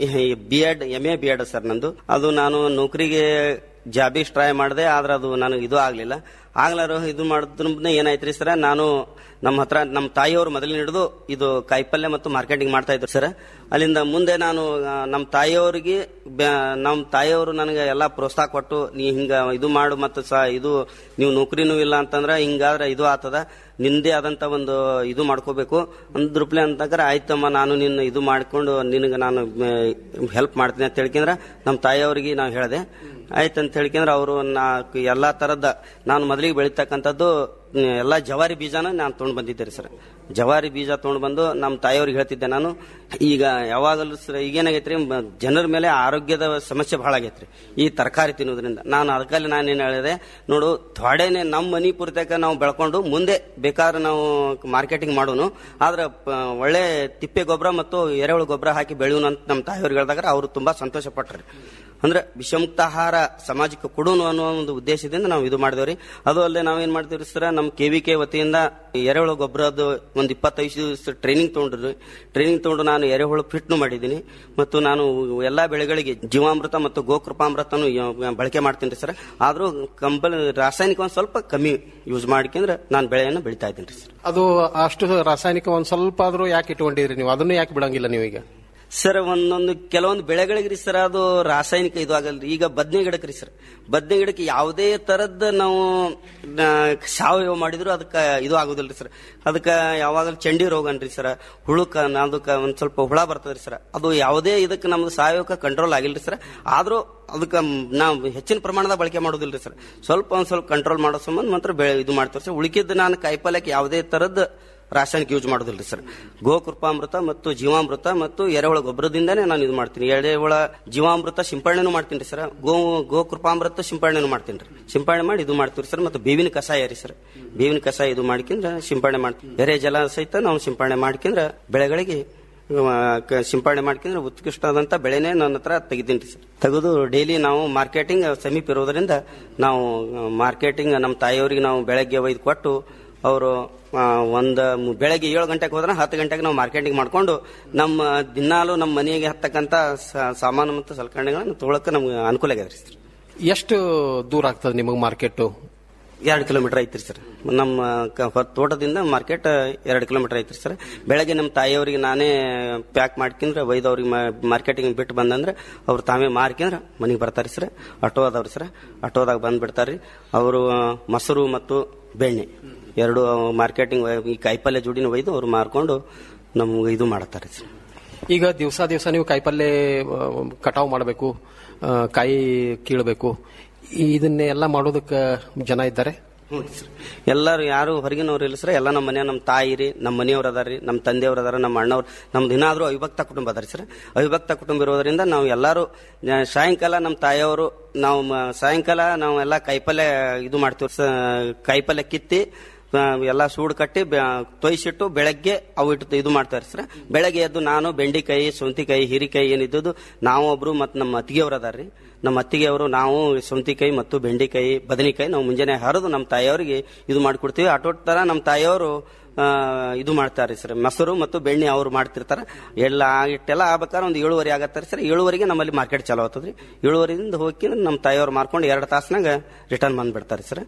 B Ed M A B Ed sir ನಂದು ಅದು ನಾನು ನೌಕರಿಗೆ ಜಾಬಿಗೆ ಟ್ರೈ ಮಾಡಿದೆ ಆದ್ರೆ ಅದು ನನಗೆ ಇದು ಆಗಲಿಲ್ಲ ಆಗ್ಲಾರು ಇದು ಮಾಡಿದ್ರ ಏನಾಯ್ತ್ರಿ ಸರ್ ನಾನು ನಮ್ಮ ಹತ್ರ ನಮ್ಮ ತಾಯಿಯವರು ಮೊದಲಿನ ಹಿಡಿದು ಇದು ಕಾಯಿಪಲ್ಯ ಮತ್ತು ಮಾರ್ಕೆಟಿಂಗ್ ಮಾಡ್ತಾ ಇದ್ರು ಸರ್ ಅಲ್ಲಿಂದ ಮುಂದೆ ನಾನು ಆ, ನಮ್ಮ ತಾಯಿಯವರಿಗೆ ಬ್ಯಾ- ನಮ್ಮ ತಾಯಿಯವರು ನನಗೆ ಎಲ್ಲ ಪ್ರೋತ್ಸಾಹ ಕೊಟ್ಟು ನೀ ಹಿಂಗ ಇದು ಮಾಡು ಮತ್ತು ಸಹ ಇದು ನೀವು ನೌಕರಿನೂ ಇಲ್ಲ ಅಂತಂದ್ರೆ ಹಿಂಗಾದ್ರೆ ಇದು ಆತದ ನಿಂದೇ ಆದಂತ ಒಂದು ಇದು ಮಾಡ್ಕೋಬೇಕು ಅಂದ್ರಪ್ಲೆ ಅಂತಂದ್ರೆ ಆಯ್ತಮ್ಮ ನಾನು ನಿನ್ನ ಇದು ಮಾಡ್ಕೊಂಡು ನಿನಗೆ ನಾನು ಹೆಲ್ಪ್ ಮಾಡ್ತೀನಿ ಅಂತ ಹೇಳ್ಕೊಂಡ್ರೆ ನಮ್ಮ ತಾಯಿಯವರಿಗೆ ನಾವು ಹೇಳಿದೆ ಆಯ್ತು ಅಂತ ಹೇಳ್ಕೊಂಡ್ರೆ ಅವರು ನಾ ಎಲ್ಲಾ ತರದ ನಾನು ಮೊದಲಿಗೆ ಬೆಳೀತಕ್ಕಂಥದ್ದು ಹ್ಮ್, ಎಲ್ಲಾ ಜವಾರಿ ಬೀಜನ ನಾನು ತೊಗೊಂಡು ಬಂದಿದ್ದೆ ರೀ ಸರ್ ಜವಾರಿ ಬೀಜ ತೊಗೊಂಡು ಬಂದು ನಮ್ಮ ತಾಯಿಯವ್ರಿಗೆ ಹೇಳ್ತಿದ್ದೆ ನಾನು ಈಗ ಯಾವಾಗಲೂ ಸರ್ ಈಗೇನಾಗೈತ್ರಿ ಮ- ಜನರ ಮೇಲೆ ಆರೋಗ್ಯದ ಸಮಸ್ಯೆ ಬಹಳ ಆಗೈತ್ರಿ ಈ ತರಕಾರಿ ತಿನ್ನೋದ್ರಿಂದ ನಾನು ಅದಕ್ಕಲ್ಲಿ ನಾನು ಏನು ಹೇಳಿದೆ ನೋಡು ಥೊಡೆನೆ ನಮ್ಮ ಮನಿ ಪೂರ್ತಕ ನಾವು ಬೆಳ್ಕೊಂಡು ಮುಂದೆ ಬೇಕಾದ್ರೆ ನಾವು ಮಾರ್ಕೆಟಿಂಗ್ ಮಾಡೋನು ಆದ್ರೆ ಪ- ಒಳ್ಳೆ ತಿಪ್ಪೆ ಗೊಬ್ಬರ ಮತ್ತು ಎರೆಹುಳು ಗೊಬ್ಬರ ಹಾಕಿ ಬೆಳೆಯೋಣ ಅಂತ ನಮ್ಮ ತಾಯಿಯವ್ರಿಗೆ ಹೇಳಿದಾಗ ಅವರು ತುಂಬಾ ಸಂತೋಷ ಪಟ್ರಿ ಅಂದ್ರೆ ವಿಷಮುಕ್ತ ಆಹಾರ ಸಮಾಜಕ್ಕೆ ಕೊಡೋನು ಅನ್ನೋ ಒಂದು ಉದ್ದೇಶದಿಂದ ನಾವು ಇದು ಮಾಡಿದೇವ್ರಿ ಅದು ಅಲ್ಲದೆ ನಾವೇನ್ ಮಾಡ್ತೀವಿ ಸರ್ ನಮ್ಮ ಕೆ ವಿ ಕೆ ವತಿಯಿಂದ ಎರೆಹುಳು ಗೊಬ್ಬರದ್ದು ಒಂದು ಇಪ್ಪತ್ತೈದು ದಿವಸ ಟ್ರೈನಿಂಗ್ ತಗೊಂಡ್ರಿ ಟ್ರೈನಿಂಗ್ ತಗೊಂಡು ನಾನು ಎರೆಹುಳು ಫಿಟ್ನು ಮಾಡಿದ್ದೀನಿ ಮತ್ತು ನಾನು ಎಲ್ಲಾ ಬೆಳೆಗಳಿಗೆ ಜೀವಾಮೃತ ಮತ್ತು ಗೋಕೃಪಾಮೃತನು ಯ- ಬಳಕೆ ಮಾಡ್ತೀನಿ ಸರ್ ಆದ್ರೂ ಕಂಪಲ್ ರಾಸಾಯನಿಕ ಒಂದು ಸ್ವಲ್ಪ ಕಮ್ಮಿ ಯೂಸ್ ಮಾಡ್ಕೊಂಡ್ರೆ ನಾನು ಬೆಳೆಯನ್ನು ಬೆಳಿತಾ ಇದ್ದೀನಿ ಸರ್ ಅದು ಅಷ್ಟು ರಾಸಾಯನಿಕ ಒಂದ್ ಸ್ವಲ್ಪ ಆದ್ರೂ ಯಾಕೆ ಇಟ್ಕೊಂಡಿದ್ರಿ ನೀವು ಅದನ್ನು ಯಾಕೆ ಬಿಡಂಗಿಲ್ಲ ನೀವೀಗ ಸರ್ ಒಂದೊಂದು ಕೆಲವೊಂದು ಬೆಳೆಗಳಿಗೆ ರೀ ಸರ್ ಅದು ರಾಸಾಯನಿಕ ಇದು ಆಗಲ್ರಿ ಈಗ ಬದ್ನೆ ಗಿಡಕ್ಕೆ ರೀ ಸರ್ ಬದ್ನೆ ಗಿಡಕ್ಕೆ ಯಾವುದೇ ತರದ್ ನಾವು ಆ, ಸಾವಯವ ಮಾಡಿದ್ರು ಅದಕ್ಕೆ ಇದು ಆಗುದಿಲ್ರಿ ಸರ್ ಅದಕ್ಕೆ ಯಾವಾಗಲೂ ಚಂಡಿ ರೋಗ ಅನ್ರಿ ಸರ್ ಹುಳುಕ ಅದಕ್ಕೆ ಒಂದ್ ಸ್ವಲ್ಪ ಹುಳ ಬರ್ತದ್ರಿ ಸರ್ ಅದು ಯಾವುದೇ ಇದಕ್ಕೆ ನಮ್ದು ಸಾವಯವಕ್ಕೆ ಕಂಟ್ರೋಲ್ ಆಗಿಲ್ರಿ ಸರ್ ಆದ್ರೂ ಅದಕ್ಕೆ ನಾವು ಹೆಚ್ಚಿನ ಪ್ರಮಾಣದ ಬಳಕೆ ಮಾಡೋದಿಲ್ರಿ ಸರ್ ಸ್ವಲ್ಪ ಒಂದ್ ಸ್ವಲ್ಪ ಕಂಟ್ರೋಲ್ ಮಾಡೋ ಸಂಬಂಧ ಮಾತ್ರ ಬೆಳೆ ಇದು ಮಾಡ್ತೀವಿ ಸರ್ ಉಳಿಕಿದ್ದು ನಾನು ಕಾಯಿಪಲ್ಯಕ್ಕೆ ಯಾವುದೇ ತರದ್ ರಾಸಾಯನಿಕ ಯೂಸ್ ಮಾಡೋದಿಲ್ರಿ ಸರ್ ಗೋಕೃಪಾಮೃತ ಮತ್ತು ಜೀವಾಮೃತ ಮತ್ತು ಎರೆಹುಳ ಗೊಬ್ಬರದಿಂದಾನೇ ನಾನು ಇದು ಮಾಡ್ತೀನಿ ಎರೆಹುಳ ಜೀವಾಮೃತ ಸಿಂಪಡಣೆನೂ ಮಾಡ್ತೀನಿ ರೀ ಸರ್ ಗೋ ಗೋಕೃಪಾಮೃತ ಸಿಂಪಡಣೆನೂ ಮಾಡ್ತೀನಿ ರೀ ಸಿಂಪಡಣೆ ಮಾಡಿ ಇದು ಮಾಡ್ತೀವಿ ಸರ್ ಮತ್ತು ಬೇವಿನ ಕಷಾಯ ರೀ ಸರ್ ಬೇವಿನ ಕಷಾಯ ಇದು ಮಾಡ್ಕೊಂಡ್ರೆ ಸಿಂಪಡಣೆ ಮಾಡ್ತೀವಿ ಎರೆ ಜಲ ಸಹಿತ ನಾವು ಸಿಂಪಡಣೆ ಮಾಡ್ಕೊಂಡ್ರೆ ಬೆಳೆಗಳಿಗೆ ಆ, ಕ- ಸಿಂಪಡಣೆ ಮಾಡ್ಕೊಂಡ್ರೆ ಉತ್ಕೃಷ್ಟವಾದಂತ ಬೆಳೆನೇ ನನ್ನ ಹತ್ರ ತೆಗಿತೀನಿ ರೀ ಸರ್ ತೆಗೆದು ಡೈಲಿ ನಾವು ಮಾರ್ಕೆಟಿಂಗ್ ಸಮೀಪ ಇರೋದ್ರಿಂದ ನಾವು ಮಾರ್ಕೆಟಿಂಗ್ ನಮ್ಮ ತಾಯಿಯವರಿಗೆ ನಾವು ಬೆಳಗ್ಗೆ ಒಯ್ದು ಕೊಟ್ಟು ಅವರು ಒಂದು ಬೆಳಗ್ಗೆ ಏಳು ಗಂಟೆಗೆ ಹೋದ್ರೆ ಹತ್ತು ಗಂಟೆಗೆ ನಾವು ಮಾರ್ಕೆಟಿಂಗ್ ಮಾಡ್ಕೊಂಡು ನಮ್ಮ ದಿನಾಲು ನಮ್ಮ ಮನೆಗೆ ಹತ್ತಕ್ಕಂತ ಸ- ಸಾಮಾನು ಮತ್ತು ಸಲಕರಣೆಗಳನ್ನು ತೊಗೊಳಕ್ಕೆ ನಮ್ಗೆ ಅನುಕೂಲ ಆಗ್ಯದ ರೀ ಸರ್ ಎಷ್ಟು ದೂರ ಆಗ್ತದೆ ನಿಮಗೆ ಮಾರ್ಕೆಟ್ ಎರಡು ಕಿಲೋಮೀಟರ್ ಐತ್ರಿ ಸರ್ ನಮ್ಮ ಕ- ಹೊರ- ತೋಟದಿಂದ ಮಾರ್ಕೆಟ್ ಎರಡು ಕಿಲೋಮೀಟರ್ ಐತ್ರಿ ಸರ್ ಬೆಳಗ್ಗೆ ನಮ್ಮ ತಾಯಿಯವರಿಗೆ ನಾನೇ ಪ್ಯಾಕ್ ಮಾಡ್ಕೊಂಡ್ರೆ ಒಯ್ದು ಅವ್ರಿಗೆ ಮಾರ್ಕೆಟಿಂಗ್ ಬಿಟ್ಟು ಬಂದಂದ್ರೆ ಅವ್ರು ತಾವೇ ಮಾರ್ಕೊಂಡ್ರೆ ಮನೆಗೆ ಬರ್ತಾರೆ ಸರ್ ಆಟೋ ಅದಾವ್ರಿ ಸರ್ ಆಟೋದಾಗ ಬಂದು ಬಿಡ್ತಾರೆ ಅವರು ಮೊಸರು ಮತ್ತು ಬೆಣ್ಣೆ ಎರಡು ಮಾರ್ಕೆಟಿಂಗ್ ಈ ಕಾಯಿಪಲ್ಯ ಜೋಡಿನ ಒಯ್ದು ಅವ್ರು ಮಾರ್ಕೊಂಡು ನಮ್ಗೆ ಇದು ಮಾಡ್ತಾರೆ ಸರ್ ಈಗ ದಿವಸ ದಿವಸ ನೀವು ಕಾಯಿಪಲ್ಲೆ ಆ, ಕಟಾವು ಮಾಡಬೇಕು ಕಾಯಿ ಕೀಳಬೇಕು ಇದನ್ನೇ ಎಲ್ಲ ಮಾಡೋದಕ್ಕೆ ಜನ ಇದ್ದಾರೆ ಹ್ಞೂ ಸರ್ ಎಲ್ಲರೂ ಯಾರು ಹೊರಗಿನವ್ರು ಇಲ್ಲ ಸರ್ ಎಲ್ಲ ನಮ್ಮ ಮನೆ ನಮ್ಮ ತಾಯಿ ರೀ ನಮ್ಮ ಮನೆಯವ್ರು ಅದಾರ ರೀ ನಮ್ಮ ತಂದೆಯವ್ರು ಅದಾರ ನಮ್ಮ ಅಣ್ಣವ್ರು ನಮ್ದು ಏನಾದರೂ ಅವಿಭಕ್ತ ಕುಟುಂಬ ಅದಾರ ಸರ್ ಅವಿಭಕ್ತ ಕುಟುಂಬ ಇರೋದ್ರಿಂದ ನಾವು ಎಲ್ಲರೂ ಆ, ಸಾಯಂಕಾಲ ನಮ್ಮ ತಾಯಿಯವರು ನಾವು ಮ- ಸಾಯಂಕಾಲ ನಾವು ಎಲ್ಲ ಕಾಯಿಪಲ್ಯ ಇದು ಮಾಡ್ತೀವಿ ಸ- ಕಾಯಿಪಲ್ಯ ಕಿತ್ತಿ ಆ, ಎಲ್ಲ ಸೂಡು ಕಟ್ಟಿ ಬೆ- ತೊಯ್ಸಿಟ್ಟು ಬೆಳಗ್ಗೆ ಅವು ಇಟ್ಟು ಇದು ಮಾಡ್ತಾರೆ ಸರ್ ಬೆಳಗ್ಗೆ ಎದ್ದು ನಾನು ಬೆಂಡಿಕಾಯಿ ಸೌಂತಿಕಾಯಿ ಹೀರಿಕಾಯಿ ಏನಿದ್ದು ನಾವು ಒಬ್ರು ಮತ್ತು ನಮ್ಮ ಅತ್ತಿಗೆಯವ್ರು ಅದಾರ್ರಿ ನಮ್ಮ ಅತ್ತಿಗೆಯವರು ನಾವು ಸೌಂತಿಕಾಯಿ ಮತ್ತು ಬೆಂಡಿಕಾಯಿ ಬದನೆಕಾಯಿ ನಾವು ಮುಂಜಾನೆ ಹರಿದು ನಮ್ಮ ತಾಯಿಯವರಿಗೆ ಇದು ಮಾಡಿಕೊಡ್ತೀವಿ ಆಟೋಟ್ ತರ ನಮ್ಮ ತಾಯಿಯವರು ಆ, ಇದು ಮಾಡ್ತಾರೆ ಸರ್ ಮೊಸರು ಮತ್ತು ಬೆಣ್ಣೆ ಅವ್ರು ಮಾಡ್ತಿರ್ತಾರೆ ಎಲ್ಲ ಇಟ್ಟೆಲ್ಲ ಆಗ್ಬೇಕಾದ್ರೆ ಒಂದು ಏಳುವರೆ ಆಗತ್ತಾರೆ ಸರ್ ಏಳುವರೆಗೆ ನಮ್ಮಲ್ಲಿ ಮಾರ್ಕೆಟ್ ಚಾಲೂ ಆಗ್ತದ್ರಿ ಏಳುವರೆಯಿಂದ ಹೋಗಿ ನಮ್ಮ ತಾಯಿಯವ್ರು ಮಾರ್ಕೊಂಡು ಎರಡು ತಾಸ್ನಾಗ ರಿಟರ್ನ್ ಬಂದ್ಬಿಡ್ತಾರೆ ಸರ್